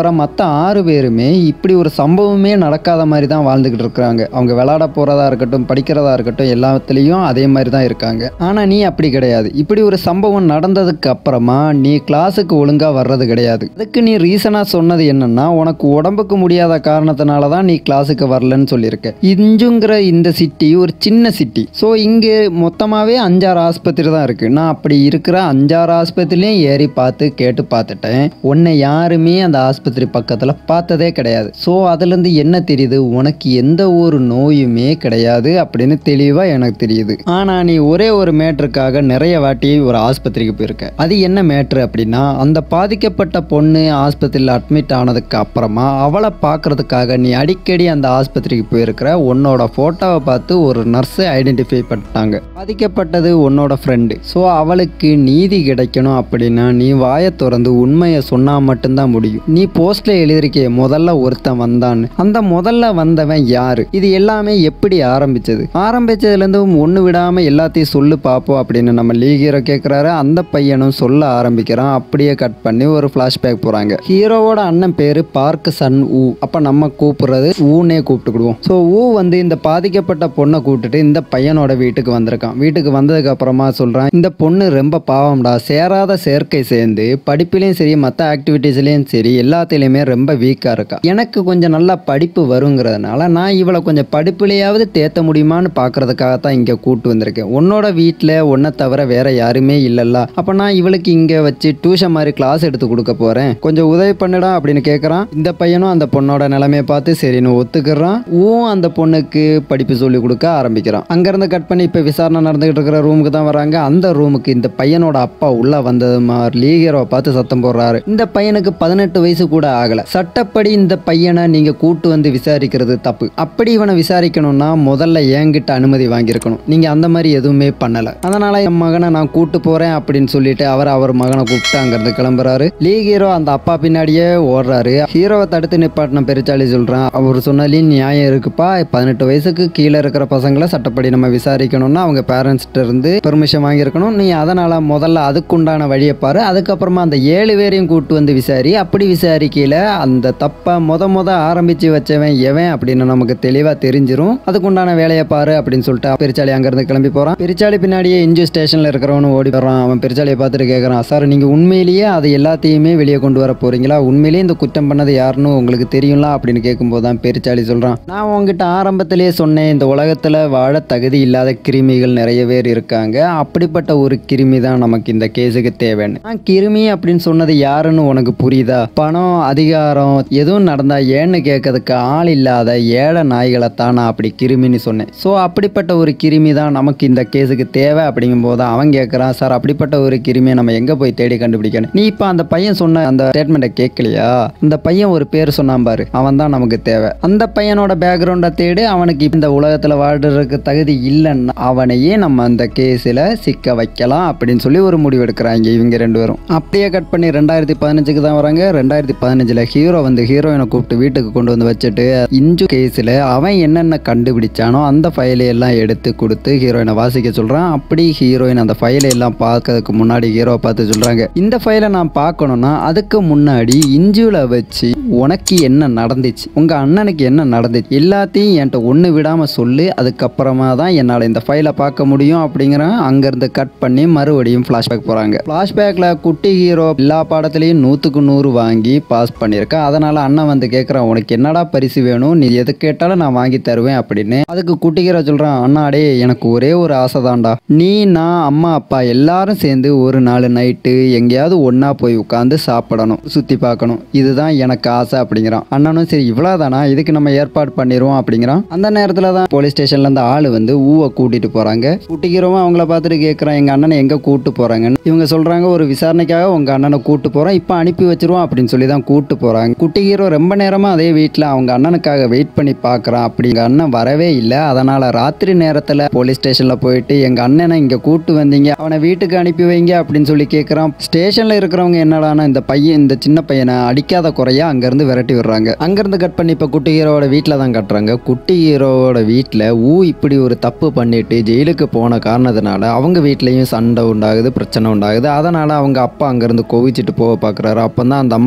வர மற்ற ஆறு பேருமே இப்படி ஒரு சம்பவமே நடக்காத மாதிரி தான் வாழ்ந்துக்கிட்டு இருக்கிறாங்க அவங்க விளையாட போகிறதா இருக்கட்டும் படிக்கிறதா இருக்கட்டும் எல்லாத்துலேயும் அதே மாதிரி தான் இருக்காங்க ஆனால் நீ அப்படி கிடையாது இப்படி ஒரு சம்பவம் நடந்ததுக்கு அப்புறமா நீ கிளாஸுக்கு ஒழுங்காக வர்றது கிடையாது அதுக்கு நீ ரீசனாக சொன்னது என்னன்னா உனக்கு உடம்புக்கு முடியாத காரணத்தினால தான் நீ கிளாஸுக்கு வரலன்னு சொல்லியிருக்க இஞ்சுங்கிற இந்த சிட்டி ஒரு சின்ன சிட்டி ஸோ இங்கே மொத்தமாகவே அஞ்சாறு ஆஸ்பத்திரி தான் இருக்குது நான் அப்படி இருக்கிற அஞ்சாறு ஆஸ்பத்திரிலையும் ஏறி பார்த்து கேட்டு பார்த்துட்டேன் உன்னை யாருமே அந்த ஆஸ்பத்திரி பக்கத்தில் பார்த்ததே கிடையாது ஸோ அதுலேருந்து என்ன தெரியுது உனக்கு எந்த ஒரு நோயுமே கிடையாது அப்படின்னு தெளிவாக எனக்கு தெரியுது ஆனால் நீ ஒரே ஒரு மேட்ருக்காக நிறைய வாட்டி ஒரு ஆஸ்பத்திரிக்கு போயிருக்க அது என்ன மேட்ரு அப்படின்னா அந்த பாதிக்கப்பட்ட பொண்ணு ஆஸ்பத்திரியில் அட்மிட் ஆனதுக்கு அப்புறமா அவளை பார்க்கறதுக்காக நீ அடிக்கடி அந்த ஆஸ்பத்திரிக்கு போயிருக்கிற உன்னோட ஃபோட்டோவை பார்த்து ஒரு நர்ஸு ஐடென்டிஃபை பண்ணிட்டாங்க பாதிக்கப்பட்டது உன்னோட ஃப்ரெண்டு ஸோ அவளுக்கு நீதி கிடைக்கணும் அப்படின்னா நீ வாயை திறந்து உண்மையை சொன்னால் மட்டும்தான் முடியும் நீ போஸ்ட்ல எழுதியிருக்கே முதல்ல ஒருத்தன் வந்தான்னு அந்த முதல்ல வந்தவன் யாரு இது எல்லாமே எப்படி ஆரம்பிச்சது ஆரம்பிச்சதுலேருந்து ஒன்று விடாமல் எல்லாத்தையும் சொல்லு பார்ப்போம் அப்படின்னு நம்ம லீக் ஹீரோ கேட்குறாரு அந்த பையனும் சொல்ல ஆரம்பிக்கிறான் அப்படியே கட் பண்ணி ஒரு ஃப்ளாஷ்பேக் போகிறாங்க ஹீரோவோட அண்ணன் பேர் பார்க் சன் ஊ அப்போ நம்ம கூப்பிடுறது ஊனே கூப்பிட்டுக்கிடுவோம் ஸோ ஊ வந்து இந்த பாதிக்கப்பட்ட பொண்ணை கூப்பிட்டுட்டு இந்த பையனோட வீட்டுக்கு வந்திருக்கான் வீட்டுக்கு வந்ததுக்கு அப்புறமா சொல்கிறான் இந்த பொண்ணு ரொம்ப பாவம்டா சேராத சேர்க்கை சேர்ந்து படிப்புலேயும் சரி மற்ற ஆக்டிவிட்டீஸ்லேயும் சரி எல்லாத்துலேயுமே ரொம்ப வீக்காக இருக்கா எனக்கு கொஞ்சம் நல்லா படிப்பு வருங்கிறதுனால நான் இவளை கொஞ்சம் படிப்புலையாவது தேத்த முடியுமான்னு பார்க்கறதுக்காக தான் இங்கே கூட்டு வந்திருக்கேன் உன்னோட வீட்டில் உன்னை தவிர வேற யாருமே இல்லைல்ல அப்போ நான் இவளுக்கு இங்கே வச்சு டியூஷன் மாதிரி கிளாஸ் எடுத்து கொடுக்க போகிறேன் கொஞ்சம் உதவி பண்ணுடா அப்படின்னு கேட்குறான் இந்த பையனும் அந்த பொண்ணோட நிலைமையை பார்த்து சரின்னு ஒத்துக்கிறான் ஊன் அந்த பொண்ணுக்கு படிப்பு சொல்லி கொடுக்க ஆரம்பிக்கிறான் அங்கேருந்து கட் பண்ணி இப்போ விசாரணை நடந்துகிட்டு இருக்கிற ரூமுக்கு தான் வராங்க அந்த ரூமுக்கு இந்த பையனோட அப்பா உள்ள வந்தது மாதிரி லீகரோவை பார்த்து சத்தம் போடுறாரு இந்த பையனுக்கு பதினெட்டு வயசு கூட ஆகல சட்டப்படி இந்த பையனை நீங்க கூட்டு வந்து விசாரிக்கிறது தப்பு அப்படி இவனை விசாரிக்கணும்னா முதல்ல என்கிட்ட அனுமதி வாங்கியிருக்கணும் நீங்க அந்த மாதிரி எதுவுமே பண்ணல அதனால என் மகனை நான் கூட்டு போறேன் அப்படின்னு சொல்லிட்டு அவர் அவர் மகனை கூப்பிட்டு அங்கிருந்து கிளம்புறாரு லீக் ஹீரோ அந்த அப்பா பின்னாடியே ஓடுறாரு ஹீரோவை தடுத்து நிப்பாட்டின பெருச்சாளி சொல்றான் அவர் சொன்னாலையும் நியாயம் இருக்குப்பா பதினெட்டு வயசுக்கு கீழே இருக்கிற பசங்களை சட்டப்படி நம்ம விசாரிக்கணும்னா அவங்க பேரண்ட்ஸ்கிட்ட இருந்து பெர்மிஷன் வாங்கியிருக்கணும் நீ அதனால முதல்ல அதுக்குண்டான வழியை பாரு அதுக்கப்புறமா அந்த ஏழு பேரையும் கூட்டு வந்து விசாரி அப்படி விசாரிக்கையில அந்த தப்பை முத முத ஆரம்பிச்சு வச்சவன் எவன் அப்படின்னு நமக்கு தெளிவா தெரிஞ்சிரும் அதுக்குண்டான வேலையை பாரு அப்படின்னு சொல்லிட்டு பெருச்சாளி அங்கிருந்து கிளம்பி போறான் பெருச்சாளி பின்னாடியே இஞ்சு ஸ்டேஷன்ல இருக்கிறவனு ஓடி வர்றான் அவன் பெருச்சாலியை பார்த்துட்டு கேட்கறான் சார் நீங்க உண்மையிலேயே அது எல்லாத்தையுமே வெளியே கொண்டு வர போறீங்களா உண்மையிலேயே இந்த குற்றம் பண்ணது யாருன்னு உங்களுக்கு தெரியும்ல அப்படின்னு கேட்கும்போது தான் பெருச்சாளி சொல்றான் நான் உங்ககிட்ட ஆரம்பத்திலேயே சொன்னேன் இந்த உலகத்துல வாழ தகுதி இல்லாத கிருமிகள் நிறைய பேர் இருக்காங்க அப்படிப்பட்ட ஒரு கிருமி தான் நமக்கு இந்த கேஸுக்கு தேவைன்னு நான் கிருமி அப்படின்னு சொன்னது யாருன்னு உனக்கு புரியுதா பணம் அதிகாரம் எதுவும் நடந்தா ஏன்னு கேட்கறதுக்கு ஆள் இல்லாத ஏழை நாய்களை தான் நான் அப்படி கிருமின்னு சொன்னேன் ஸோ அப்படிப்பட்ட ஒரு கிருமி தான் நமக்கு இந்த கேஸுக்கு தேவை அப்படிங்கும்போது அவன் கேட்குறான் சார் அப்படிப்பட்ட ஒரு கிருமியை நம்ம எங்கே போய் தேடி கண்டுபிடிக்கணும் நீ இப்போ அந்த பையன் சொன்ன அந்த ஸ்டேட்மெண்ட்டை கேட்கலையா அந்த பையன் ஒரு பேர் சொன்னான் பாரு அவன் தான் நமக்கு தேவை அந்த பையனோட பேக்ரவுண்டை தேடி அவனுக்கு இந்த உலகத்தில் வாழ்றதுக்கு தகுதி இல்லைன்னா அவனையே நம்ம அந்த கேஸில் சிக்க வைக்கலாம் அப்படின்னு சொல்லி ஒரு முடிவு எடுக்கிறாங்க இவங்க ரெண்டு பேரும் அப்படியே கட் பண்ணி ரெண்டாயிரத்தி பதினஞ்சுக்கு தான் வராங்க ரெண்டாயிரத்தி பதினஞ்சில் ஹீரோ வந்து ஹீரோயினை கூப்பிட்டு வீட்டுக்கு கொண்டு வந்து வச்சுட்டு இஞ்சு கேஸில் அவன் என்னென்ன கண்டுபிடிச்சானோ அந்த ஃபைலை எல்லாம் எடுத்து கொடுத்து ஹீரோயினை வாசிக்க சொல்கிறான் அப்படி ஹீரோயின் அந்த ஃபைலை எல்லாம் பார்க்கறதுக்கு முன்னாடி ஹீரோவை பார்த்து சொல்கிறாங்க இந்த ஃபைலை நான் பார்க்கணுன்னா அதுக்கு முன்னாடி இஞ்சுவில் வச்சு உனக்கு என்ன நடந்துச்சு உங்கள் அண்ணனுக்கு என்ன நடந்துச்சு எல்லாத்தையும் என்கிட்ட ஒன்று விடாமல் சொல்லு அதுக்கப்புறமா தான் என்னால் இந்த ஃபைலை பார்க்க முடியும் அப்படிங்கிறான் அங்கேருந்து கட் பண்ணி மறுபடியும் ஃப்ளாஷ்பேக் போகிறாங்க ஃப்ளாஷ்பேக்கில் குட்டி ஹீரோ எல்லா பாடத்துலையும் நூற்றுக்கு நூறு வாங்கி பாஸ் பண்ணியிருக்கான் அதனால் அண்ணன் வந்து கேட்குறான் உனக்கு என்னடா பரிசு வேணும் நீ எது கேட்டாலும் நான் வாங்கி தருவேன் அப்படின்னு அதுக்கு குட்டி ஹீரோ சொல்கிறான் அண்ணா அடே எனக்கு ஒரே ஒரு ஆசை தான்டா நீ நான் அம்மா அப்பா எல்லாரும் சேர்ந்து ஒரு நாள் நைட்டு எங்கேயாவது ஒன்றா போய் உட்காந்து சாப்பிடணும் சுற்றி பார்க்கணும் இதுதான் எனக்கு ஆசை அப்படிங்கிறான் அண்ணனும் சரி இவ்வளோதானா இதுக்கு நம்ம ஏற்பாடு பண்ணிடுவோம் அப்படிங்கிறான் அந்த நேரத்தில் தான் போலீஸ் ஸ்டேஷன்ல இருந்து ஆள் வந்து ஊவை கூட்டிட்டு போறாங்க கூட்டிக்கிறவங்க அவங்கள பார்த்துட்டு கேட்குறான் எங்க அண்ணனை எங்க கூட்டு போறாங்கன்னு இவங்க சொல்றாங்க ஒரு விசாரணைக்காக உங்க அண்ணனை கூட்டு போறோம் இப்போ அனுப்பி வச்சிருவோம் அப்படின்னு சொல்லி தான் கூட்டு போறாங்க குட்டி ஹீரோ ரொம்ப நேரமா அதே வீட்டில் அவங்க அண்ணனுக்காக வெயிட் பண்ணி பார்க்கறான் அப்படி எங்க அண்ணன் வரவே இல்லை அதனால ராத்திரி நேரத்தில் போலீஸ் ஸ்டேஷன்ல போயிட்டு எங்க அண்ணனை இங்க கூட்டு வந்தீங்க அவனை வீட்டுக்கு அனுப்பி வைங்க அப்படின்னு சொல்லி கேட்குறான் ஸ்டேஷன்ல இருக்கிறவங்க என்னடானா இந்த பையன் இந்த சின்ன பையனை அடிக்காத குறையா அங்கேருந்து விரட்டி விடுறாங்க அங்கேருந்து கட் பண்ணி இப்போ குட்டி ஹீரோவோட வீட்டில் தான் கட்டுறாங்க குட்டி ஹீரோவோட வீட்டில் ஊ இப்படி ஒரு தப்பு பண்ணிட்டு ஜெயிலுக்கு போன காரணத்தினால அவங்க வீட்லேயும் சண்டை உண்டாகுது பிரச்சனை உண்டாகுது அதனால் அவங்க அப்பா அங்கேருந்து கோவிச்சிட்டு போக பார்க்குறாரு அப்போ தான் அந்த அம்மா சொல்கிறாங்க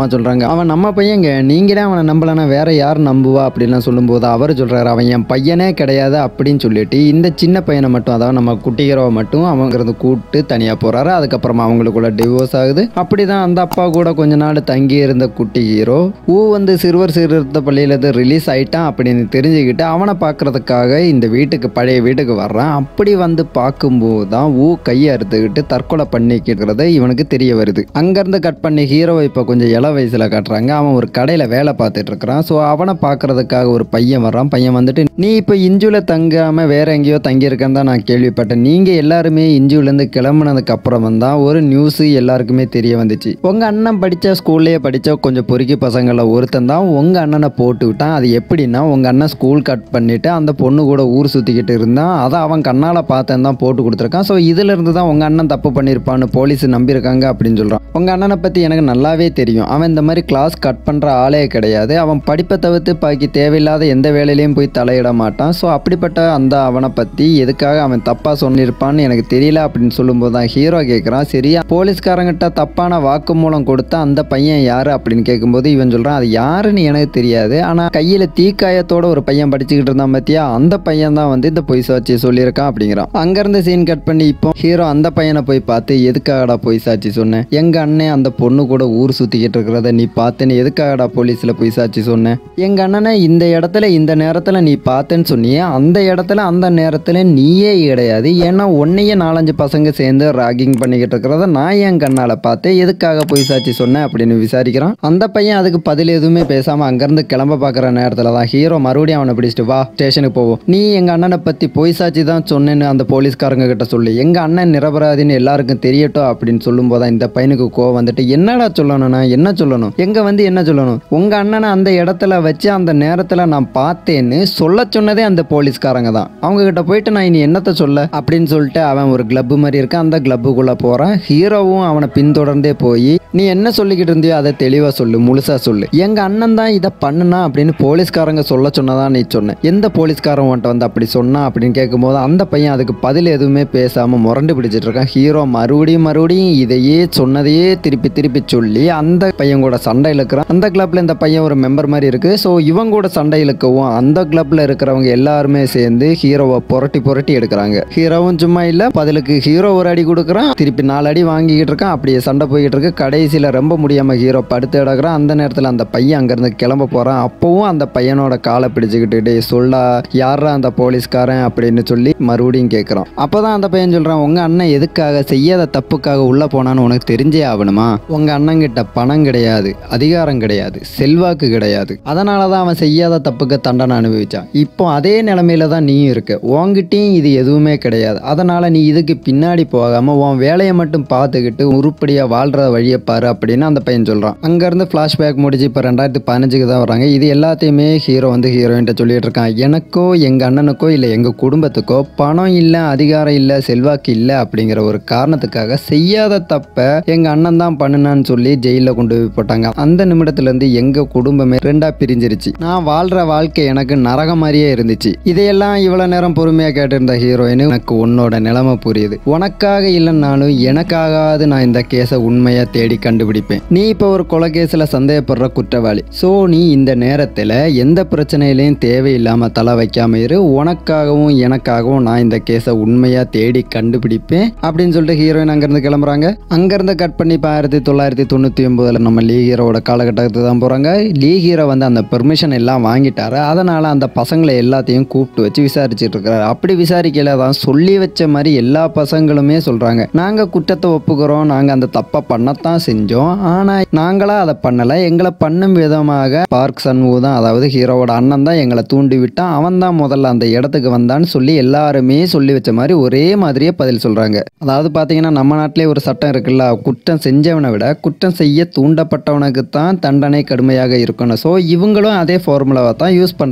அவன் நம்ம பையங்க நீங்களே அவனை நம்பலன்னா வேற யார் நம்புவா அப்படின்லாம் சொல்லும்போது அவர் சொல்றாரு அவன் என் பையனே கிடையாது அப்படின்னு சொல்லிட்டு இந்த சின்ன பையனை மட்டும் அதாவது நம்ம குட்டி ஹீரோவை மட்டும் அவங்கிறது கூப்பிட்டு தனியா போறாரு அதுக்கப்புறமா அவங்களுக்குள்ள டிவோர்ஸ் ஆகுது அப்படிதான் அந்த அப்பா கூட கொஞ்ச நாள் தங்கி இருந்த குட்டி ஹீரோ ஊ வந்து சிறுவர் சீர்திருத்த பள்ளியில இருந்து ரிலீஸ் ஆயிட்டான் அப்படின்னு தெரிஞ்சுக்கிட்டு அவனை பார்க்கறதுக்காக இந்த வீட்டுக்கு பழைய வீட்டுக்கு வர்றான் அப்படி வந்து பார்க்கும்போது தான் ஊ கையை அறுத்துக்கிட்டு தற்கொலை பண்ணிக்கிறத இவனுக்கு தெரிய வருது அங்கேருந்து கட் பண்ணி ஹீரோவை இப்போ கொஞ்சம் இள வயசில் காட்டுறாங்க அவன் ஒரு கடையில் வேலை பார்த்துட்டு இருக்கிறான் ஸோ அவனை பார்க்கறதுக்காக ஒரு பையன் வர்றான் பையன் வந்துட்டு நீ இப்போ இஞ்சுவில் தங்காமல் வேற எங்கேயோ தங்கியிருக்கேன்னு தான் நான் கேள்விப்பட்டேன் நீங்கள் எல்லாருமே இஞ்சுவிலேருந்து கிளம்புனதுக்கு அப்புறம் தான் ஒரு நியூஸ் எல்லாருக்குமே தெரிய வந்துச்சு உங்கள் அண்ணன் படித்த ஸ்கூல்லேயே படித்த கொஞ்சம் பொறுக்கி பசங்களில் ஒருத்தன் தான் உங்கள் அண்ணனை போட்டு விட்டான் அது எப்படின்னா உங்கள் அண்ணன் ஸ்கூல் கட் பண்ணிவிட்டு அந்த பொண்ணு கூட ஊர் சுற்றிக்கிட்டு இருந்தான் அதை அவன் கண்ணால் பார்த்தேன் தான் போட்டு கொடுத்துருக்கான் ஸோ இதிலிருந்து தான் உங்கள் அண்ணன் தப்பு பண்ணியிருப்பான்னு போலீஸ் நம்பியிருக்காங்க அப்படின்னு சொல்கிறான் உங்கள் அண்ணனை பற்றி எனக்கு நல்லாவே தெரியும் அவன் இந்த மாதிரி கிளாஸ் கட் பண்ணுற ஆளே கிடையாது அவன் படிப்பை தவிர்த்து பாக்கி தேவையில்லாத எந்த வேலையிலையும் போய் தலையிட மாட்டான் ஸோ அப்படிப்பட்ட அந்த அவனை பற்றி எதுக்காக அவன் தப்பாக சொல்லியிருப்பான்னு எனக்கு தெரியல அப்படின்னு சொல்லும்போது தான் ஹீரோ கேட்குறான் சரியா போலீஸ்காரங்கிட்ட தப்பான வாக்குமூலம் கொடுத்த அந்த பையன் யார் அப்படின்னு கேட்கும்போது இவன் சொல்கிறான் அது யாருன்னு எனக்கு தெரியாது ஆனால் கையில் தீக்காயத்தோட ஒரு பையன் படிச்சுக்கிட்டு இருந்தான் பார்த்தியா அந்த பையன் தான் வந்து இந்த பொய் சாட்சி சொல்லியிருக்கான் அப்படிங்கிறான் அங்கேருந்து சீன் கட் பண்ணி இப்போ ஹீரோ அந்த பையனை போய் பார்த்து எதுக்காகடா பொய் சாட்சி சொன்னேன் எங்கள் அண்ணன் அந்த பொண்ணு கூட ஊர் சுற்றிக்கிட்டு இருக்கிறத நீ பார்த்துன்னு எதுக்காகடா போலீஸில் பொய் சாட்சி சொன்னேன் எங்கள் அண்ணனை இந்த இடத்துல இந்த நேரத்தில் நீ பார்த்தேன்னு சொன்னியே அந்த இடத்துல அந்த நேரத்தில் நீயே கிடையாது ஏன்னா உன்னையே நாலஞ்சு பசங்க சேர்ந்து ராகிங் பண்ணிக்கிட்டு இருக்கிறத நான் என் கண்ணால் பார்த்தேன் எதுக்காக பொய் சாட்சி சொன்னேன் அப்படின்னு விசாரிக்கிறான் அந்த பையன் அதுக்கு பதில் எதுவுமே பேசாமல் அங்கேருந்து கிளம்ப பார்க்குற நேரத்தில் தான் ஹீரோ மறுபடியும் அவனை பிடிச்சிட்டு வா ஸ்டேஷனுக்கு போவோம் நீ எங்கள் அண்ணனை பற்றி பொய் சாட்சி தான் சொன்னேன்னு அந்த போலீஸ்காரங்க கிட்ட சொல்லு எங்கள் அண்ணன் நிரபராதின்னு எல்லாருக்கும் தெரியட்டும் அப்படின்னு சொல்லும்போது தான் இந்த பையனுக்கு கோவம் வந்துட்டு என்னடா சொல்லணும்னா என்ன சொல்லணும் எங்கே வந்து என்ன சொல்லணும் உங்கள் அண்ணனை அந்த இடத்துல வச்சு அந்த நேரத்தில் நான் பார்த்தேன்னு சொல்ல சொன்னதே அந்த போலீஸ்காரங்க தான் அவங்க கிட்ட போயிட்டு நான் இனி என்னத்த சொல்ல அப்படின்னு சொல்லிட்டு அவன் ஒரு கிளப்பு மாதிரி இருக்கு அந்த கிளப்புக்குள்ளே போகிறான் ஹீரோவும் அவனை பின்தொடர்ந்தே போய் நீ என்ன சொல்லிக்கிட்டு இருந்தியோ அதை தெளிவாக சொல்லு முழுசாக சொல்லு எங்கள் அண்ணன் தான் இதை பண்ணுனா அப்படின்னு போலீஸ்காரங்க சொல்ல சொன்னதான் நீ சொன்ன எந்த போலீஸ்காரன் உன்ட்ட வந்து அப்படி சொன்னா அப்படின்னு கேட்கும்போது அந்த பையன் அதுக்கு பதில் எதுவுமே பேசாமல் முரண்டு பிடிச்சிட்டு இருக்கான் ஹீரோ மறுபடியும் மறுபடியும் இதையே சொன்னதையே திருப்பி திருப்பி சொல்லி அந்த பையன் கூட சண்டை இழுக்கிறான் அந்த கிளப்ல இந்த பையன் ஒரு மெம்பர் மாதிரி இருக்கு ஸோ இவன் கூட சண்டை இழுக்கவும் அந்த கிளப்ல இருக்கிறவங்க எல்லாருமே சேர்ந்து ஹீரோவை புரட்டி புரட்டி எடுக்கிறாங்க ஹீரோவும் சும்மா இல்ல பதிலுக்கு ஹீரோ ஒரு அடி கொடுக்குறான் திருப்பி நாலு அடி வாங்கிக்கிட்டு இருக்கான் அப்படியே சண்டை போய்கிட்டு இருக்கு கடைசியில் ரொம்ப முடியாம ஹீரோ படுத்து எடுக்கிறான் அந்த நேரத்தில் அந்த பையன் அங்கேருந்து கிளம்ப போறான் அப்பவும் அந்த பையனோட காலை பிடிச்சிக்கிட்டு டேய் சொல்லா யாரா அந்த போலீஸ்காரன் அப்படின்னு சொல்லி மறுபடியும் கேட்குறான் அப்பதான் அந்த பையன் சொல்றான் உங்க அண்ணன் எதுக்காக செய்யாத தப்புக்காக உள்ள போனான்னு உனக்கு தெரிஞ்சே ஆகணுமா உங்க அண்ணன் கிட்ட பணம் கிடையாது அதிகாரம் கிடையாது செல்வாக்கு கிடையாது அதனால தான் அவன் செய்யாத தப்புக்கு தண்டனை அனுபவிச்சான் இப்போ அதே நிலைமையில தான் நீயும் இருக்க உன்கிட்டயும் இது எதுவுமே கிடையாது அதனால நீ இதுக்கு பின்னாடி போகாம உன் வேலையை மட்டும் பார்த்துக்கிட்டு உருப்படியா வாழ்ற வழியை பாரு அப்படின்னு அந்த பையன் சொல்றான் அங்கேருந்து ஃப்ளாஷ்பேக் முடிச்சு இப்போ ரெண்டாயிரத்தி பதினஞ்சுக்கு தான் வராங்க இது எல்லாத்தையுமே ஹீரோ வந்து ஹீரோயின்ட்ட சொல்லிட்டு இருக்கான் எனக்கோ எங்க அண்ணனுக்கோ இல்லை எங்க குடும்பத்துக்கோ பணம் இல்லை அதிகாரம் இல்லை செல்வாக்கு இல்லை அப்படிங்கிற ஒரு காரணத்துக்காக செய்யாத தப்ப எங்க அண்ணன் தான் பண்ணுனான்னு சொல்லி ஜெயிலில் கொண்டு போய் போட்டாங்க அந்த நிமிடத்துல இருந்து எங்க குடும்பமே ரெண்டா பிரிஞ்சிருச்சு நான் வாழ்ற வாழ்க்கை எனக்கு நரகம் மாதிரியே இருந்துச்சு இதையெல்லாம் இவ்வளவு நேரம் பொறுமையா கேட்டிருந்த ஹீரோயின் எனக்கு உன்னோட நிலைமை புரியுது உனக்காக இல்லைன்னாலும் எனக்காகாது நான் இந்த கேஸை உண்மையா தேடி கண்டுபிடிப்பேன் நீ இப்போ ஒரு கொலை கேஸ்ல சந்தேகப்படுற குற்றவாளி ஸோ நீ இந்த நேரத்தில் எந்த பிரச்சனையிலையும் தேவையில்லாம தலை வைக்காம இரு உனக்காகவும் எனக்காகவும் நான் இந்த கேஸை உண்மையா தேடி கண்டுபிடிப்பேன் அப்படின்னு சொல்லிட்டு ஹீரோயின் அங்கேருந்து கிளம்புறாங்க அங்கேருந்து கட் பண்ணி இப்போ ஆயிரத்தி தொள்ளாயிரத்தி தொண்ணூற்றி ஒம்போதில் நம்ம லீ ஹீரோவோட காலகட்டத்துக்கு தான் போகிறாங்க லீ ஹீரோ வந்து அந்த பெர்மிஷன் எல்லாம் வாங்கிட்டாரு அதனால் அந்த பசங்களை எல்லாத்தையும் கூப்பிட்டு வச்சு விசாரிச்சுட்டு இருக்கிறாரு அப்படி விசாரிக்கல தான் சொல்லி வச்ச மாதிரி எல்லா பசங்களுமே சொல்கிறாங்க நாங்கள் குற்றத்தை ஒப்புக்கிறோம் நாங்கள் அந்த தப்பை பண்ணத்தான் செஞ்சோம் ஆனால் நாங்களாக அதை பண்ணலை எங்களை பண்ணும் விதமாக பார்க் சன்வு தான் அதாவது ஹீரோவோட அண்ணன் தான் எங்களை தூண்டி விட்டான் அவன் தான் முதல்ல அந்த இடத்துக்கு வந்தான்னு சொல்லி எல்லாருமே சொல்லி வச்ச மாதிரி ஒரே மாதிரியே பதில் சொல்கிறாங்க அதாவது பார்த்தீங்கன்னா நம்ம நாட்டிலே ஒரு சட்டம் இருக்குல்ல குற்றம் செஞ்சவனை விட குற்றம் செய்ய தூண்டப்பட்டவனுக்கு தான் தண்டனை கடுமையாக இருக்கணும் ஸோ இவங்களும் அதே ஃபார்முலாவை தான் யூஸ் பண்ணுறாங்க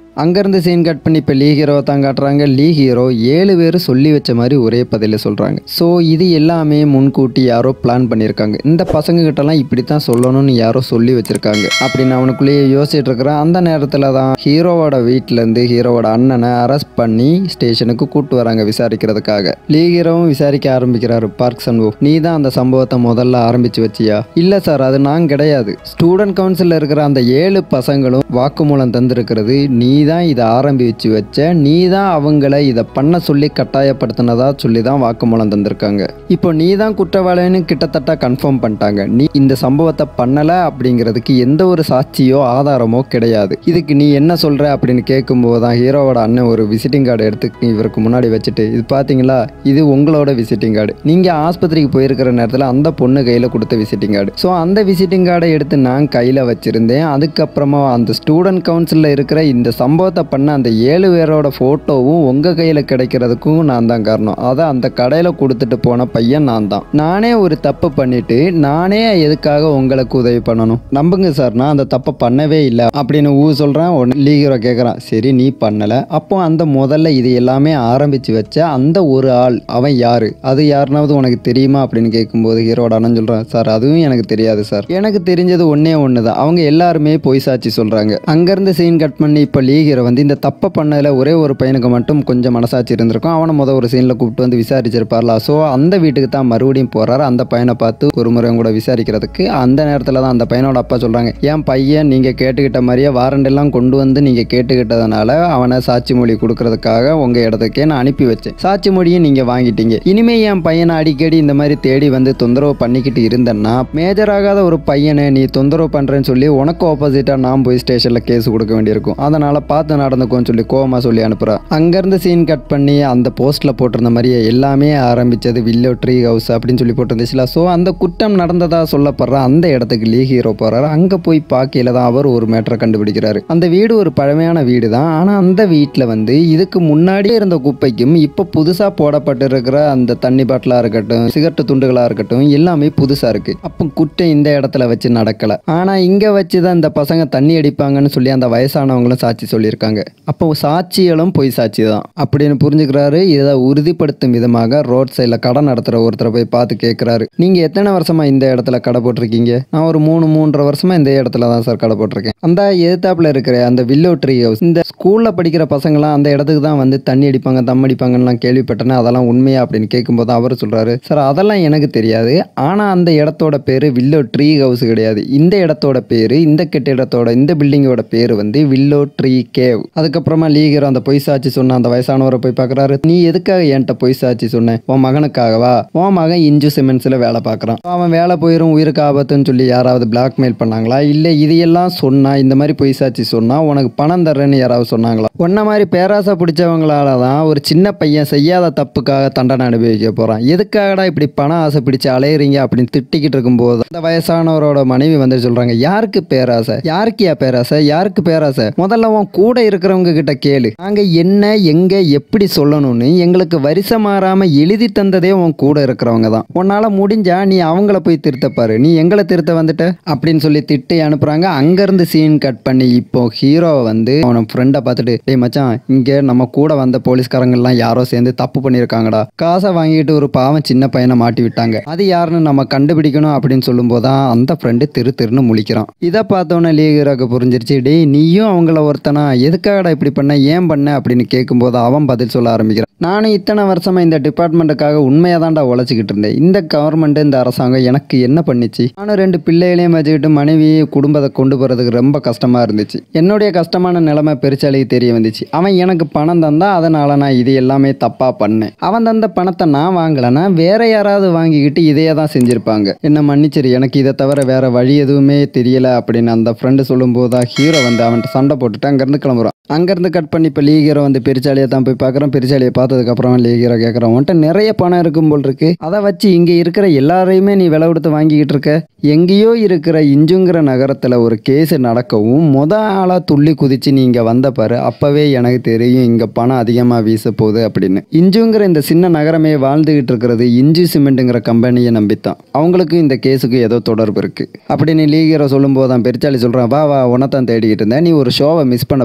அங்கேருந்து சீன் கட் பண்ணி இப்போ லீ ஹீரோவை தான் காட்டுறாங்க லீ ஹீரோ ஏழு பேர் சொல்லி வச்ச மாதிரி ஒரே பதில சொல்கிறாங்க ஸோ இது எல்லாமே முன்கூட்டி யாரோ பிளான் பண்ணியிருக்காங்க இந்த பசங்க கிட்டலாம் இப்படி தான் சொல்லணும்னு யாரோ சொல்லி வச்சிருக்காங்க அப்படின்னு அவனுக்குள்ளேயே யோசிச்சுட்டு இருக்கிறான் அந்த நேரத்தில் தான் ஹீரோவோட வீட்டிலேருந்து ஹீரோவோட அண்ணனை அரெஸ்ட் பண்ணி ஸ்டேஷனுக்கு கூட்டு வராங்க விசாரிக்கிறதுக்காக லீ ஹீரோவும் விசாரிக்க ஆரம்பிக்கிறாரு பார்க் சன்வோ நீ தான் அந்த சம்பவத்தை முதல்ல ஆரம்பிச்சு வச்சியா இல்லை சார் அது நான் கிடையாது ஸ்டூடெண்ட் கவுன்சிலில் இருக்கிற அந்த ஏழு பசங்களும் வாக்குமூலம் தந்திருக்கிறது நீ தான் இதை ஆரம்பிச்சு வச்ச நீ தான் அவங்கள இதை பண்ண சொல்லி கட்டாயப்படுத்தினதா சொல்லி தான் வாக்குமூலம் தந்திருக்காங்க இப்போ நீ தான் குற்றவாளின்னு கிட்டத்தட்ட கன்ஃபார்ம் பண்ணிட்டாங்க நீ இந்த சம்பவத்தை பண்ணலை அப்படிங்கிறதுக்கு எந்த ஒரு சாட்சியோ ஆதாரமோ கிடையாது இதுக்கு நீ என்ன சொல்ற அப்படின்னு கேட்கும்போது தான் ஹீரோவோட அண்ணன் ஒரு விசிட்டிங் கார்டு எடுத்து இவருக்கு முன்னாடி வச்சுட்டு இது பார்த்தீங்களா இது உங்களோட விசிட்டிங் கார்டு நீங்கள் ஆஸ்பத்திரிக்கு போயிருக்கிற நேரத்தில் அந்த பொண்ணு கையில் கொடுத்த விசிட்டிங் கார்டு ஸோ அந்த விசிட்டிங் கார்டை எடுத்து நான் கையில் வச்சுருந்தேன் அதுக்கப்புறமா அந்த ஸ்டூடெண்ட் கவுன்சிலில் இருக்கிற இந்த சம்பவத்தை பண்ண அந்த ஏழு பேரோட ஃபோட்டோவும் உங்கள் கையில் கிடைக்கிறதுக்கும் நான் தான் காரணம் அதை அந்த கடையில் கொடுத்துட்டு போன பையன் நான் தான் நானே ஒரு தப்பு பண்ணிட்டு நானே எதுக்காக உங்களுக்கு உதவி பண்ணணும் நம்புங்க சார் நான் அந்த தப்பை பண்ணவே இல்லை அப்படின்னு ஊ சொல்கிறேன் உடனே லீகரோ கேட்குறான் சரி நீ பண்ணலை அப்போ அந்த முதல்ல இது எல்லாமே ஆரம்பித்து வச்ச அந்த ஒரு ஆள் அவன் யாரு அது யாருனாவது உனக்கு தெரியுமா அப்படின்னு கேட்கும்போது ஹீரோட அண்ணன் சொல்கிறான் சார் அதுவும் எனக்கு தெரியாது சார் எனக்கு தெரிஞ்சது ஒன்றே ஒன்று தான் அவங்க எல்லாருமே பொய் சாட்சி சொல்கிறாங்க அங்கேருந்து சீன் கட் பண்ணி இப்போ லீ ஹீரோ வந்து இந்த தப்பை பண்ணதில் ஒரே ஒரு பையனுக்கு மட்டும் கொஞ்சம் மனசாட்சி இருந்திருக்கும் அவனை முத ஒரு சீனில் கூப்பிட்டு வந்து விசாரிச்சிருப்பார்ல ஸோ அந்த வீட்டுக்கு தான் மறுபடியும் போகிறாரு அந்த பையனை பார்த்து ஒரு முறை கூட விசாரிக்கிறதுக்கு அந்த நேரத்தில் தான் அந்த பையனோட அப்பா சொல்கிறாங்க என் பையன் நீங்கள் கேட்டுக்கிட்ட மாதிரியே வாரண்ட் எல்லாம் கொண்டு வந்து நீங்கள் கேட்டுக்கிட்டதுனால அவனை சாட்சி மொழி கொடுக்கறதுக்காக உங்கள் இடத்துக்கே நான் அனுப்பி வச்சேன் சாட்சி மொழியை நீங்கள் வாங்கிட்டீங்க இனிமே என் பையனை அடிக்கடி இந்த மாதிரி தேடி வந்து தொந்தரவு பண்ணிக்கிட்டு இருந்தேன்னா மேஜர் ஆகாத ஒரு பையனை நீ தொந்தரவு பண்ணுறேன்னு சொல்லி உனக்கு ஆப்போசிட்டாக நான் போய் ஸ்டேஷனில் கேஸ் கொடுக்க வேண்டியிருக்கும் அதனால் பார்த்து நடந்துக்கோன்னு சொல்லி கோவமா சொல்லி அனுப்புகிறா அங்கேருந்து சீன் கட் பண்ணி அந்த போஸ்ட்டில் போட்டிருந்த மாதிரியே எல்லாமே ஆரம்பித்தது வில்லோ ட்ரீ ஹவுஸ் அப்படின்னு சொல்லி போட்டிருந்துச்சுல ஸோ அந்த குற்றம் நடந்ததா சொல்லப்படுற அந்த இடத்துக்கு லீ ஹீரோ போகிறாரு அங்கே போய் பார்க்கையில தான் அவர் ஒரு மேட்டரை கண்டுபிடிக்கிறாரு அந்த வீடு ஒரு பழமையான வீடு தான் ஆனால் அந்த வீட்டில் வந்து இதுக்கு முன்னாடியே இருந்த குப்பைக்கும் இப்போ புதுசாக போடப்பட்டிருக்கிற அந்த தண்ணி பாட்டிலாக இருக்கட்டும் சிகரெட்டு துண்டுகளாக இருக்கட்டும் எல்லாமே புதுசாக இருக்குது அப்போ குற்றம் இந்த இடத்துல வச்சு நடக்கலை ஆனால் இங்கே வச்சு தான் இந்த பசங்க தண்ணி அடிப்பாங்கன்னு சொல்லி அந்த வயசானவங்களும் சாட்சி சொல்லியிருக்காங்க அப்போ சாட்சிகளும் பொய் சாட்சி தான் அப்படின்னு புரிஞ்சுக்கிறாரு இதை உறுதிப்படுத்தும் விதமாக ரோட் சைடில் கடை நடத்துகிற ஒருத்தரை போய் பார்த்து கேட்குறாரு நீங்கள் எத்தனை வருஷமா இந்த இடத்துல கடை போட்டிருக்கீங்க நான் ஒரு மூணு மூன்றரை வருஷமா இந்த இடத்துல தான் சார் கடை போட்டிருக்கேன் அந்த எதிர்த்தாப்புல இருக்கிற அந்த வில்லோ ட்ரீ ஹவுஸ் இந்த ஸ்கூலில் படிக்கிற பசங்களாம் அந்த இடத்துக்கு தான் வந்து தண்ணி அடிப்பாங்க தம் அடிப்பாங்கன்னு கேள்விப்பட்டேன் அதெல்லாம் உண்மையா அப்படின்னு கேட்கும்போது அவர் சொல்கிறாரு சார் அதெல்லாம் எனக்கு தெரியாது ஆனால் அந்த இடத்தோட பேர் வில்லோ ட்ரீ ஹவுஸ் கிடையாது இந்த இடத்தோட பேர் இந்த கட்டிடத்தோட இந்த பில்டிங்கோட பேர் வந்து வில்லோ ட்ரீ கேவ் அதுக்கப்புறமா லீகர் அந்த பொய் சாட்சி சொன்ன அந்த வயசானவரை போய் பார்க்குறாரு நீ எதுக்காக என்கிட்ட பொய் சாட்சி சொன்ன உன் மகனுக்காகவா உன் மகன் இஞ்சு சிமெண்ட்ஸில் வேலை பார்க்குறான் அவன் வேலை போயிடும் உயிருக்கு ஆபத்துன்னு சொல்லி யாராவது பிளாக்மெயில் பண்ணாங்களா இல்லை இதையெல்லாம் சொன்னா இந்த மாதிரி பொய் சாட்சி சொன்னா உனக்கு பணம் தர்றேன்னு யாராவது சொன்னாங்களா உன்ன மாதிரி பேராசை பிடிச்சவங்களால தான் ஒரு சின்ன பையன் செய்யாத தப்புக்காக தண்டனை அனுபவிக்க போகிறான் எதுக்காகடா இப்படி பணம் ஆசை பிடிச்சு அலையிறீங்க அப்படின்னு திட்டிக்கிட்டு இருக்கும்போது அந்த வயசானவரோட மனைவி வந்து சொல்கிறாங்க யாருக்கு பேராசை யாருக்கியா பேராசை யாருக்கு பேராசை முதல்ல உன் கூட இருக்கிறவங்க கிட்ட கேளு நாங்கள் என்ன எங்கே எப்படி சொல்லணும்னு எங்களுக்கு வரிசை மாறாமல் எழுதி தந்ததே உன் கூட இருக்கிறவங்க தான் உன்னால் முடிஞ்சா நீ அவங்கள போய் திருத்தப்பாரு நீ எங்களை திருத்த வந்துட்ட அப்படின்னு சொல்லி திட்டி அனுப்புகிறாங்க அங்கேருந்து சீன் கட் பண்ணி இப்போ ஹீரோவை வந்து அவன ஃப்ரெண்டை பார்த்துட்டு டேய் மச்சான் இங்கே நம்ம கூட வந்த போலீஸ்காரங்கெல்லாம் யாரோ சேர்ந்து தப்பு பண்ணியிருக்காங்கடா காசை வாங்கிட்டு ஒரு பாவம் சின்ன பையனை மாட்டி விட்டாங்க அது யாருன்னு நம்ம கண்டுபிடிக்கணும் அப்படின்னு சொல்லும்போது தான் அந்த ஃப்ரெண்டு திரு திருன்னு முழிக்கிறான் இதை பார்த்தோன்னே லீகராக்கு புரிஞ்சிருச்சு டேய் நீயும் அவங்கள ஒருத்தனா எதுக்காகடா இப்படி பண்ண ஏன் பண்ண அப்படின்னு கேட்கும்போது அவன் பதில் சொல்ல ஆரம்பிக்கிறான் நானும் இத்தனை வருஷமா இந்த டிபார்ட்மெண்ட்டுக்காக உண்மையாக தான்டா உழைச்சிக்கிட்டு இருந்தேன் இந்த கவர்மெண்ட் இந்த அரசாங்கம் எனக்கு என்ன பண்ணிச்சு நானும் ரெண்டு பிள்ளைகளையும் வச்சுக்கிட்டு மனைவி குடும்பத்தை கொண்டு போகிறதுக்கு ரொம்ப கஷ்டமாக இருந்துச்சு என்னுடைய கஷ்டமான நிலைமை பெருச்சாலிக்கு தெரிய வந்துச்சு அவன் எனக்கு பணம் தந்தா அதனால நான் இது எல்லாமே தப்பாக பண்ணேன் அவன் தந்த பணத்தை நான் வாங்கலைன்னா வேற யாராவது வாங்கிக்கிட்டு இதையே தான் செஞ்சுருப்பாங்க என்ன மன்னிச்சிரு எனக்கு இதை தவிர வேற வழி எதுவுமே தெரியல அப்படின்னு அந்த ஃப்ரெண்டு சொல்லும்போது தான் ஹீரோ வந்து அவன்கிட்ட சண்டை போட்டுட்டு அங்கேருந்து கிளம்புறான் அங்கேருந்து கட் பண்ணி இப்போ லீகரை வந்து பெருச்சாலியை தான் போய் பார்க்குறோம் பெருச்சாலியை பார்த்ததுக்கப்புறம் லீகரை கேட்குறான் உன்ட்ட நிறைய பணம் இருக்கும் போல் இருக்கு அதை வச்சு இங்கே இருக்கிற எல்லாரையுமே நீ விலை கொடுத்து வாங்கிக்கிட்டு இருக்க எங்கேயோ இருக்கிற இஞ்சுங்கிற நகரத்தில் ஒரு கேஸ் நடக்கவும் முத ஆளாக துள்ளி குதிச்சு நீ இங்கே வந்த பாரு அப்போவே எனக்கு தெரியும் இங்கே பணம் அதிகமாக வீச போகுது அப்படின்னு இஞ்சுங்கிற இந்த சின்ன நகரமே வாழ்ந்துகிட்டு இருக்கிறது இஞ்சி சிமெண்ட்டுங்கிற கம்பெனியை நம்பித்தான் அவங்களுக்கு இந்த கேஸுக்கு ஏதோ தொடர்பு இருக்கு அப்படின்னு லீகரை சொல்லும்போது தான் பெருச்சாலி சொல்கிறான் வா வா உனத்தான் தேடிக்கிட்டு இருந்தேன் நீ ஒரு ஷோவை மிஸ் பண்ண போகிற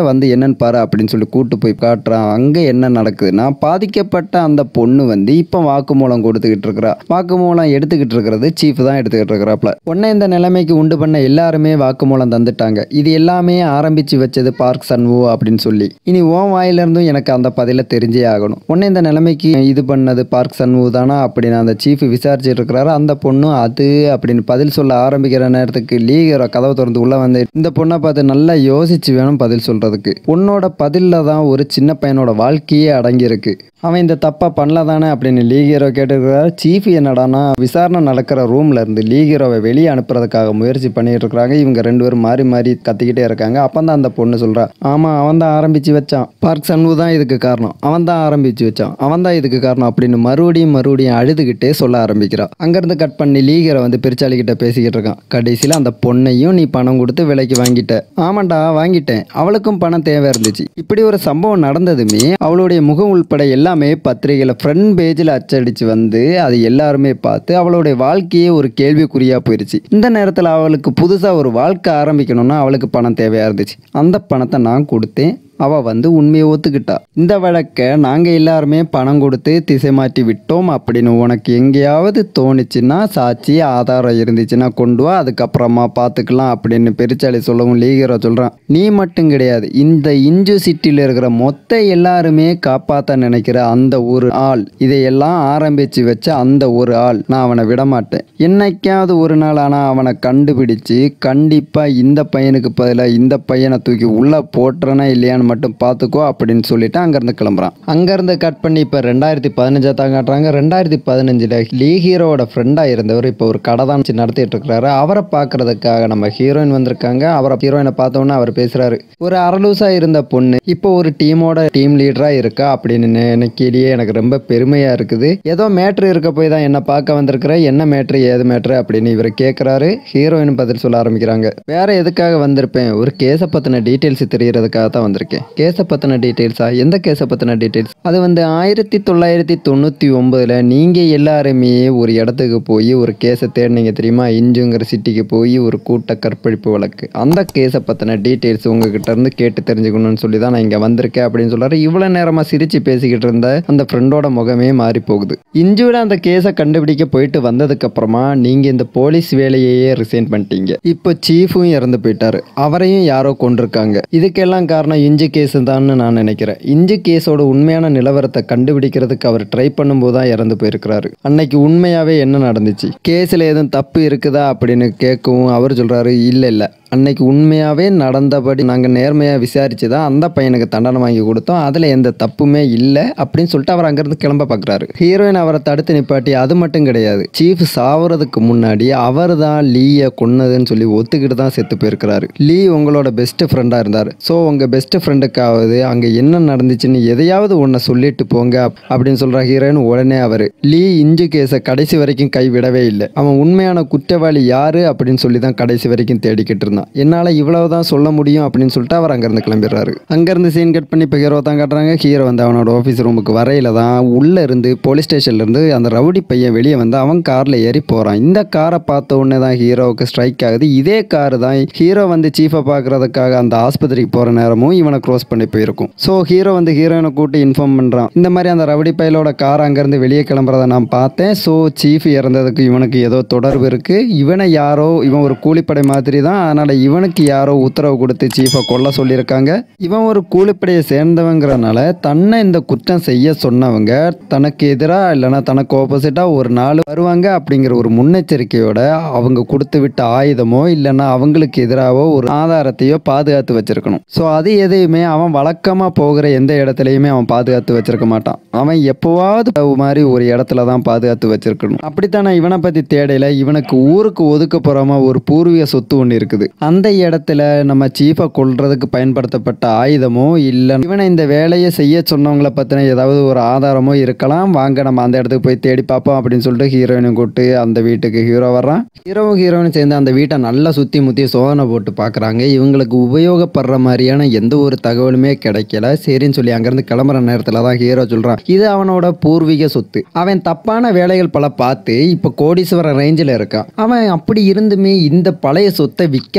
வந்து என்னன்னு பாரு அப்படின்னு சொல்லி கூட்டு போய் காட்டுறான் அங்கே என்ன நடக்குதுன்னா பாதிக்கப்பட்ட அந்த பொண்ணு வந்து இப்போ வாக்குமூலம் கொடுத்துக்கிட்டு இருக்கிறா வாக்குமூலம் எடுத்துக்கிட்டு இருக்கிறது சீஃப் தான் எடுத்துக்கிட்டு இருக்கிறாப்ல உடனே இந்த நிலைமைக்கு உண்டு பண்ண எல்லாருமே வாக்குமூலம் தந்துட்டாங்க இது எல்லாமே ஆரம்பிச்சு வச்சது பார்க் சன்வு அப்படின்னு சொல்லி இனி ஓன் வாயிலிருந்தும் எனக்கு அந்த பதில தெரிஞ்சே ஆகணும் உடனே இந்த நிலைமைக்கு இது பண்ணது பார்க் சன்வு தானா அப்படின்னு அந்த சீஃப் விசாரிச்சுட்டு இருக்கிறாரு அந்த பொண்ணு அது அப்படின்னு பதில் சொல்ல ஆரம்பிக்கிற நேரத்துக்கு லீகரை கதவை திறந்து உள்ள வந்து இந்த பொண்ணை பார்த்து நல்லா யோசிச்சு வேணும் பதில் சொல்றதுக்கு உன்னோட பதில்ல தான் ஒரு சின்ன பையனோட வாழ்க்கையே அடங்கியிருக்கு அவன் இந்த தப்பை பண்ணல தானே அப்படின்னு லீக் ஹீரோ கேட்டுருக்கிறாரு சீஃப் என்னடானா விசாரணை நடக்கிற ரூம்ல இருந்து லீக் ஹீரோவை வெளியே அனுப்புறதுக்காக முயற்சி பண்ணிட்டு இருக்காங்க இவங்க ரெண்டு பேரும் மாறி மாறி கத்திக்கிட்டே இருக்காங்க அப்போ தான் அந்த பொண்ணு சொல்றா ஆமா அவன் தான் ஆரம்பிச்சு வச்சான் பார்க் சண்முக தான் இதுக்கு காரணம் அவன் தான் ஆரம்பிச்சு வச்சான் அவன் தான் இதுக்கு காரணம் அப்படின்னு மறுபடியும் மறுபடியும் அழுதுகிட்டே சொல்ல ஆரம்பிக்கிறான் அங்கேருந்து கட் பண்ணி லீகரை வந்து பிரிச்சாலி கிட்ட பேசிக்கிட்டு இருக்கான் கடைசியில் அந்த பொண்ணையும் நீ பணம் கொடுத்து விலைக்கு வாங்கிட்ட ஆமாண்டா வாங்கிட்டேன் அவளுக்கும் பணம் தேவை இருந்துச்சு இப்படி ஒரு சம்பவம் நடந்ததுமே அவளுடைய முகம் உள்பட எல்லாமே பத்திரிகையில் ஃப்ரண்ட் பேஜில் அச்சடிச்சு வந்து அது எல்லாருமே பார்த்து அவளுடைய வாழ்க்கையே ஒரு கேள்விக்குறியாக போயிடுச்சு இந்த நேரத்தில் அவளுக்கு புதுசாக ஒரு வாழ்க்கை ஆரம்பிக்கணும்னா அவளுக்கு பணம் தேவையாக இருந்துச்சு அந்த பணத்தை நான் கொடுத்தேன் அவ வந்து உண்மையை ஒத்துக்கிட்டா இந்த வழக்கை நாங்கள் எல்லாருமே பணம் கொடுத்து திசை மாற்றி விட்டோம் அப்படின்னு உனக்கு எங்கேயாவது தோணுச்சுன்னா சாட்சி ஆதாரம் இருந்துச்சுன்னா கொண்டு வா அதுக்கப்புறமா பார்த்துக்கலாம் அப்படின்னு பெருச்சாளி சொல்லவும் லீகரா சொல்கிறான் நீ மட்டும் கிடையாது இந்த இஞ்சு சிட்டியில் இருக்கிற மொத்த எல்லாருமே காப்பாற்ற நினைக்கிற அந்த ஒரு ஆள் இதையெல்லாம் ஆரம்பித்து வச்ச அந்த ஒரு ஆள் நான் அவனை விட மாட்டேன் என்னைக்காவது ஒரு நாள் ஆனால் அவனை கண்டுபிடிச்சு கண்டிப்பாக இந்த பையனுக்கு பதிலாக இந்த பையனை தூக்கி உள்ளே போட்டுறனா இல்லையான்னு மட்டும் பார்த்துக்கோ அப்படின்னு சொல்லிட்டு அங்கேருந்து கிளம்புறான் அங்கேருந்து கட் பண்ணி இப்போ ரெண்டாயிரத்தி பதினஞ்சா தான் காட்டுறாங்க ரெண்டாயிரத்தி பதினஞ்சில் லீ ஹீரோவோட ஃப்ரெண்டாக இருந்தவர் இப்போ ஒரு கடை தான் வச்சு நடத்திட்டு இருக்கிறாரு அவரை பார்க்கறதுக்காக நம்ம ஹீரோயின் வந்திருக்காங்க அவரை ஹீரோயினை பார்த்தோன்னே அவர் பேசுகிறாரு ஒரு அரலூசாக இருந்த பொண்ணு இப்போ ஒரு டீமோட டீம் லீடராக இருக்கா அப்படின்னு நினைக்கிலேயே எனக்கு ரொம்ப பெருமையாக இருக்குது ஏதோ மேட்ரு இருக்க போய் தான் என்ன பார்க்க வந்திருக்கிற என்ன மேட்ரு ஏது மேட்ரு அப்படின்னு இவர் கேட்குறாரு ஹீரோயின் பதில் சொல்ல ஆரம்பிக்கிறாங்க வேற எதுக்காக வந்திருப்பேன் ஒரு கேஸை பற்றின டீட்டெயில்ஸ் தெரியறதுக்காக தான் வந்திருக்கேன் கேஸை பற்றின டீட்டெயில்ஸா எந்த கேஸை பற்றின டீட்டெயில்ஸ் அது வந்து ஆயிரத்தி தொள்ளாயிரத்தி தொண்ணூற்றி ஒம்பதில் நீங்கள் எல்லாருமே ஒரு இடத்துக்கு போய் ஒரு கேஸை தேடினீங்க தெரியுமா இஞ்சுங்கிற சிட்டிக்கு போய் ஒரு கூட்ட கற்பழிப்பு வழக்கு அந்த கேஸை பற்றின டீட்டெயில்ஸ் உங்ககிட்ட இருந்து கேட்டு தெரிஞ்சுக்கணும்னு சொல்லி தான் நான் இங்கே வந்திருக்கேன் அப்படின்னு சொல்கிறாரு இவ்வளோ நேரமாக சிரித்து பேசிக்கிட்டு இருந்த அந்த ஃப்ரெண்டோட முகமே மாறி போகுது இஞ்சுவிட அந்த கேஸை கண்டுபிடிக்க போயிட்டு வந்ததுக்கப்புறமா நீங்கள் இந்த போலீஸ் வேலையையே ரிசைன் பண்ணிட்டீங்க இப்போ சீஃபும் இறந்து போயிட்டாரு அவரையும் யாரோ கொண்டிருக்காங்க இதுக்கெல்லாம் காரணம் இஞ்சி கேஸ் தான்னு நான் நினைக்கிறேன் இஞ்சி கேஸோட உண்மையான நிலவரத்தை கண்டுபிடிக்கிறதுக்கு அவர் ட்ரை பண்ணும்போது தான் இறந்து போயிருக்கிறாரு அன்னைக்கு உண்மையாவே என்ன நடந்துச்சு கேஸில் எதுவும் தப்பு இருக்குதா அப்படின்னு கேட்கவும் அவர் சொல்றாரு இல்லை இல்லை அன்னைக்கு உண்மையாகவே நடந்தபடி நாங்கள் நேர்மையாக விசாரித்து தான் அந்த பையனுக்கு தண்டனை வாங்கி கொடுத்தோம் அதில் எந்த தப்புமே இல்லை அப்படின்னு சொல்லிட்டு அவர் அங்கேருந்து கிளம்ப பார்க்குறாரு ஹீரோயின் அவரை தடுத்து நிப்பாட்டி அது மட்டும் கிடையாது சீஃப் சாவறதுக்கு முன்னாடி அவர் தான் லீயை கொன்னதுன்னு சொல்லி ஒத்துக்கிட்டு தான் செத்து போயிருக்கிறாரு லீ உங்களோட பெஸ்ட் ஃப்ரெண்டாக இருந்தார் ஸோ உங்கள் பெஸ்ட் ஃப்ரெண்டுக்காவது அங்கே என்ன நடந்துச்சுன்னு எதையாவது ஒன்றை சொல்லிட்டு போங்க அப்- அப்படின்னு சொல்கிற ஹீரோயின் உடனே அவர் லீ இஞ்சு கேஸை கடைசி வரைக்கும் கைவிடவே இல்லை அவன் உண்மையான குற்றவாளி யாரு அப்படின்னு சொல்லி தான் கடைசி வரைக்கும் தேடிக்கிட்டு இருந்தான் என்னால் இவ்வளவு தான் சொல்ல முடியும் அப்படின்னு சொல்லிட்டு அவர் அங்கேருந்து கிளம்பிடுறாரு அங்கேருந்து சீன் கட் பண்ணி இப்போ ஹீரோ தான் காட்டுறாங்க ஹீரோ வந்து அவனோட ஆஃபீஸ் ரூமுக்கு வரையில தான் உள்ளே இருந்து போலீஸ் ஸ்டேஷன்லேருந்து அந்த ரவுடி பையன் வெளியே வந்து அவன் காரில் ஏறி போகிறான் இந்த காரை பார்த்த உடனே தான் ஹீரோவுக்கு ஸ்ட்ரைக் ஆகுது இதே கார் தான் ஹீரோ வந்து சீஃபை பார்க்கறதுக்காக அந்த ஆஸ்பத்திரிக்கு போகிற நேரமும் இவனை க்ரோஸ் பண்ணி போயிருக்கும் ஸோ ஹீரோ வந்து ஹீரோயினை கூட்டி இன்ஃபார்ம் பண்ணுறான் இந்த மாதிரி அந்த ரவுடி பையலோட கார் அங்கேருந்து வெளியே கிளம்புறத நான் பார்த்தேன் ஸோ சீஃப் இறந்ததுக்கு இவனுக்கு ஏதோ தொடர்பு இருக்குது இவனை யாரோ இவன் ஒரு கூலிப்படை மாதிரி தான் அதனால் இவனுக்கு யாரோ உத்தரவு கொடுத்து சீஃபை கொல்ல சொல்லியிருக்காங்க இவன் ஒரு கூலிப்படையை சேர்ந்தவங்கிறனால தன்னை இந்த குற்றம் செய்ய சொன்னவங்க தனக்கு எதிராக இல்லைன்னா தனக்கு ஆப்போசிட்டாக ஒரு நாள் வருவாங்க அப்படிங்கிற ஒரு முன்னெச்சரிக்கையோட அவங்க கொடுத்து விட்ட ஆயுதமோ இல்லைன்னா அவங்களுக்கு எதிராகவோ ஒரு ஆதாரத்தையோ பாதுகாத்து வச்சிருக்கணும் ஸோ அது எதையுமே அவன் வழக்கமாக போகிற எந்த இடத்துலையுமே அவன் பாதுகாத்து வச்சிருக்க மாட்டான் அவன் எப்போவாவது அது மாதிரி ஒரு இடத்துல தான் பாதுகாத்து வச்சிருக்கணும் அப்படித்தான் நான் இவனை பற்றி தேடையில இவனுக்கு ஊருக்கு ஒதுக்கப்புறமா ஒரு பூர்வீக சொத்து ஒன்று இருக்குது அந்த இடத்துல நம்ம சீஃபை கொல்றதுக்கு பயன்படுத்தப்பட்ட ஆயுதமோ இல்லை இவனை இந்த வேலையை செய்ய சொன்னவங்கள பற்றின ஏதாவது ஒரு ஆதாரமோ இருக்கலாம் வாங்க நம்ம அந்த இடத்துக்கு போய் தேடி பார்ப்போம் அப்படின்னு சொல்லிட்டு ஹீரோயினும் கூட்டு அந்த வீட்டுக்கு ஹீரோ வர்றான் ஹீரோவும் ஹீரோயினும் சேர்ந்து அந்த வீட்டை நல்லா சுற்றி முற்றி சோதனை போட்டு பார்க்குறாங்க இவங்களுக்கு உபயோகப்படுற மாதிரியான எந்த ஒரு தகவலுமே கிடைக்கல சரின்னு சொல்லி அங்கேருந்து கிளம்புற நேரத்தில் தான் ஹீரோ சொல்கிறான் இது அவனோட பூர்வீக சொத்து அவன் தப்பான வேலைகள் பல பார்த்து இப்போ கோடீஸ்வர ரேஞ்சில் இருக்கான் அவன் அப்படி இருந்துமே இந்த பழைய சொத்தை விற்காம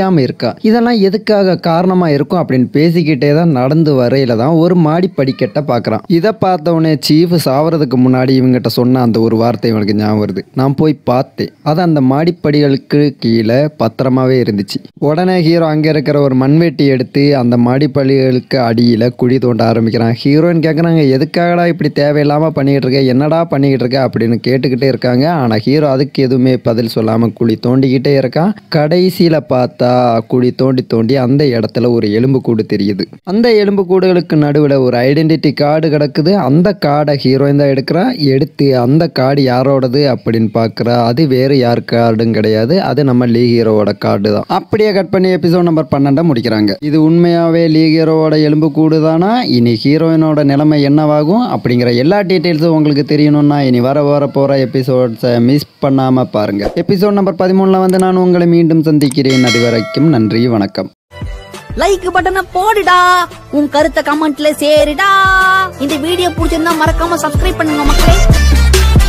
முடியாம இருக்கா இதெல்லாம் எதுக்காக காரணமா இருக்கும் அப்படின்னு பேசிக்கிட்டே தான் நடந்து வரையில தான் ஒரு மாடி படிக்கட்டை பார்க்கறான் இதை பார்த்த உடனே சீஃப் சாவறதுக்கு முன்னாடி இவங்கிட்ட சொன்ன அந்த ஒரு வார்த்தை இவனுக்கு ஞாபகம் வருது நான் போய் பார்த்தேன் அது அந்த மாடிப்படிகளுக்கு கீழே பத்திரமாவே இருந்துச்சு உடனே ஹீரோ அங்கே இருக்கிற ஒரு மண்வெட்டி எடுத்து அந்த மாடிப்படிகளுக்கு அடியில் குழி தோண்ட ஆரம்பிக்கிறான் ஹீரோயின் கேட்குறாங்க எதுக்காகடா இப்படி தேவையில்லாமல் பண்ணிக்கிட்டு இருக்க என்னடா பண்ணிக்கிட்டு இருக்க அப்படின்னு கேட்டுக்கிட்டே இருக்காங்க ஆனால் ஹீரோ அதுக்கு எதுவுமே பதில் சொல்லாமல் குழி தோண்டிக்கிட்டே இருக்கான் கடைசியில் பார்த்தா குழி தோண்டி தோண்டி அந்த இடத்துல ஒரு எலும்பு கூடு தெரியுது அந்த எலும்பு கூடுகளுக்கு நடுவில் ஒரு ஐடென்டிட்டி கார்டு கிடக்குது அந்த கார்டை ஹீரோயின் தான் எடுக்கிறா எடுத்து அந்த கார்டு யாரோடது அப்படின்னு பார்க்குறா அது வேறு யார் கார்டும் கிடையாது அது நம்ம லீ ஹீரோவோட கார்டு தான் அப்படியே கட் பண்ணி எபிசோட் நம்பர் பன்னெண்டை முடிக்கிறாங்க இது உண்மையாகவே லீ ஹீரோவோட எலும்பு கூடு தானா இனி ஹீரோயினோட நிலைமை என்னவாகும் அப்படிங்கிற எல்லா டீட்டெயில்ஸும் உங்களுக்கு தெரியணும்னா இனி வர வர போகிற எபிசோட்ஸை மிஸ் பண்ணாமல் பாருங்கள் எபிசோட் நம்பர் பதிமூணில் வந்து நான் உங்களை மீண்டும் சந்திக்கிறேன் அது வரைக்கும் நன்றி வணக்கம் லைக் பட்டனை போடுடா உன் கருத்தை கமெண்ட்ல சேருடா இந்த வீடியோ பிடிச்சிருந்தா மறக்காம சப்ஸ்கிரைப் பண்ணுங்க மக்களே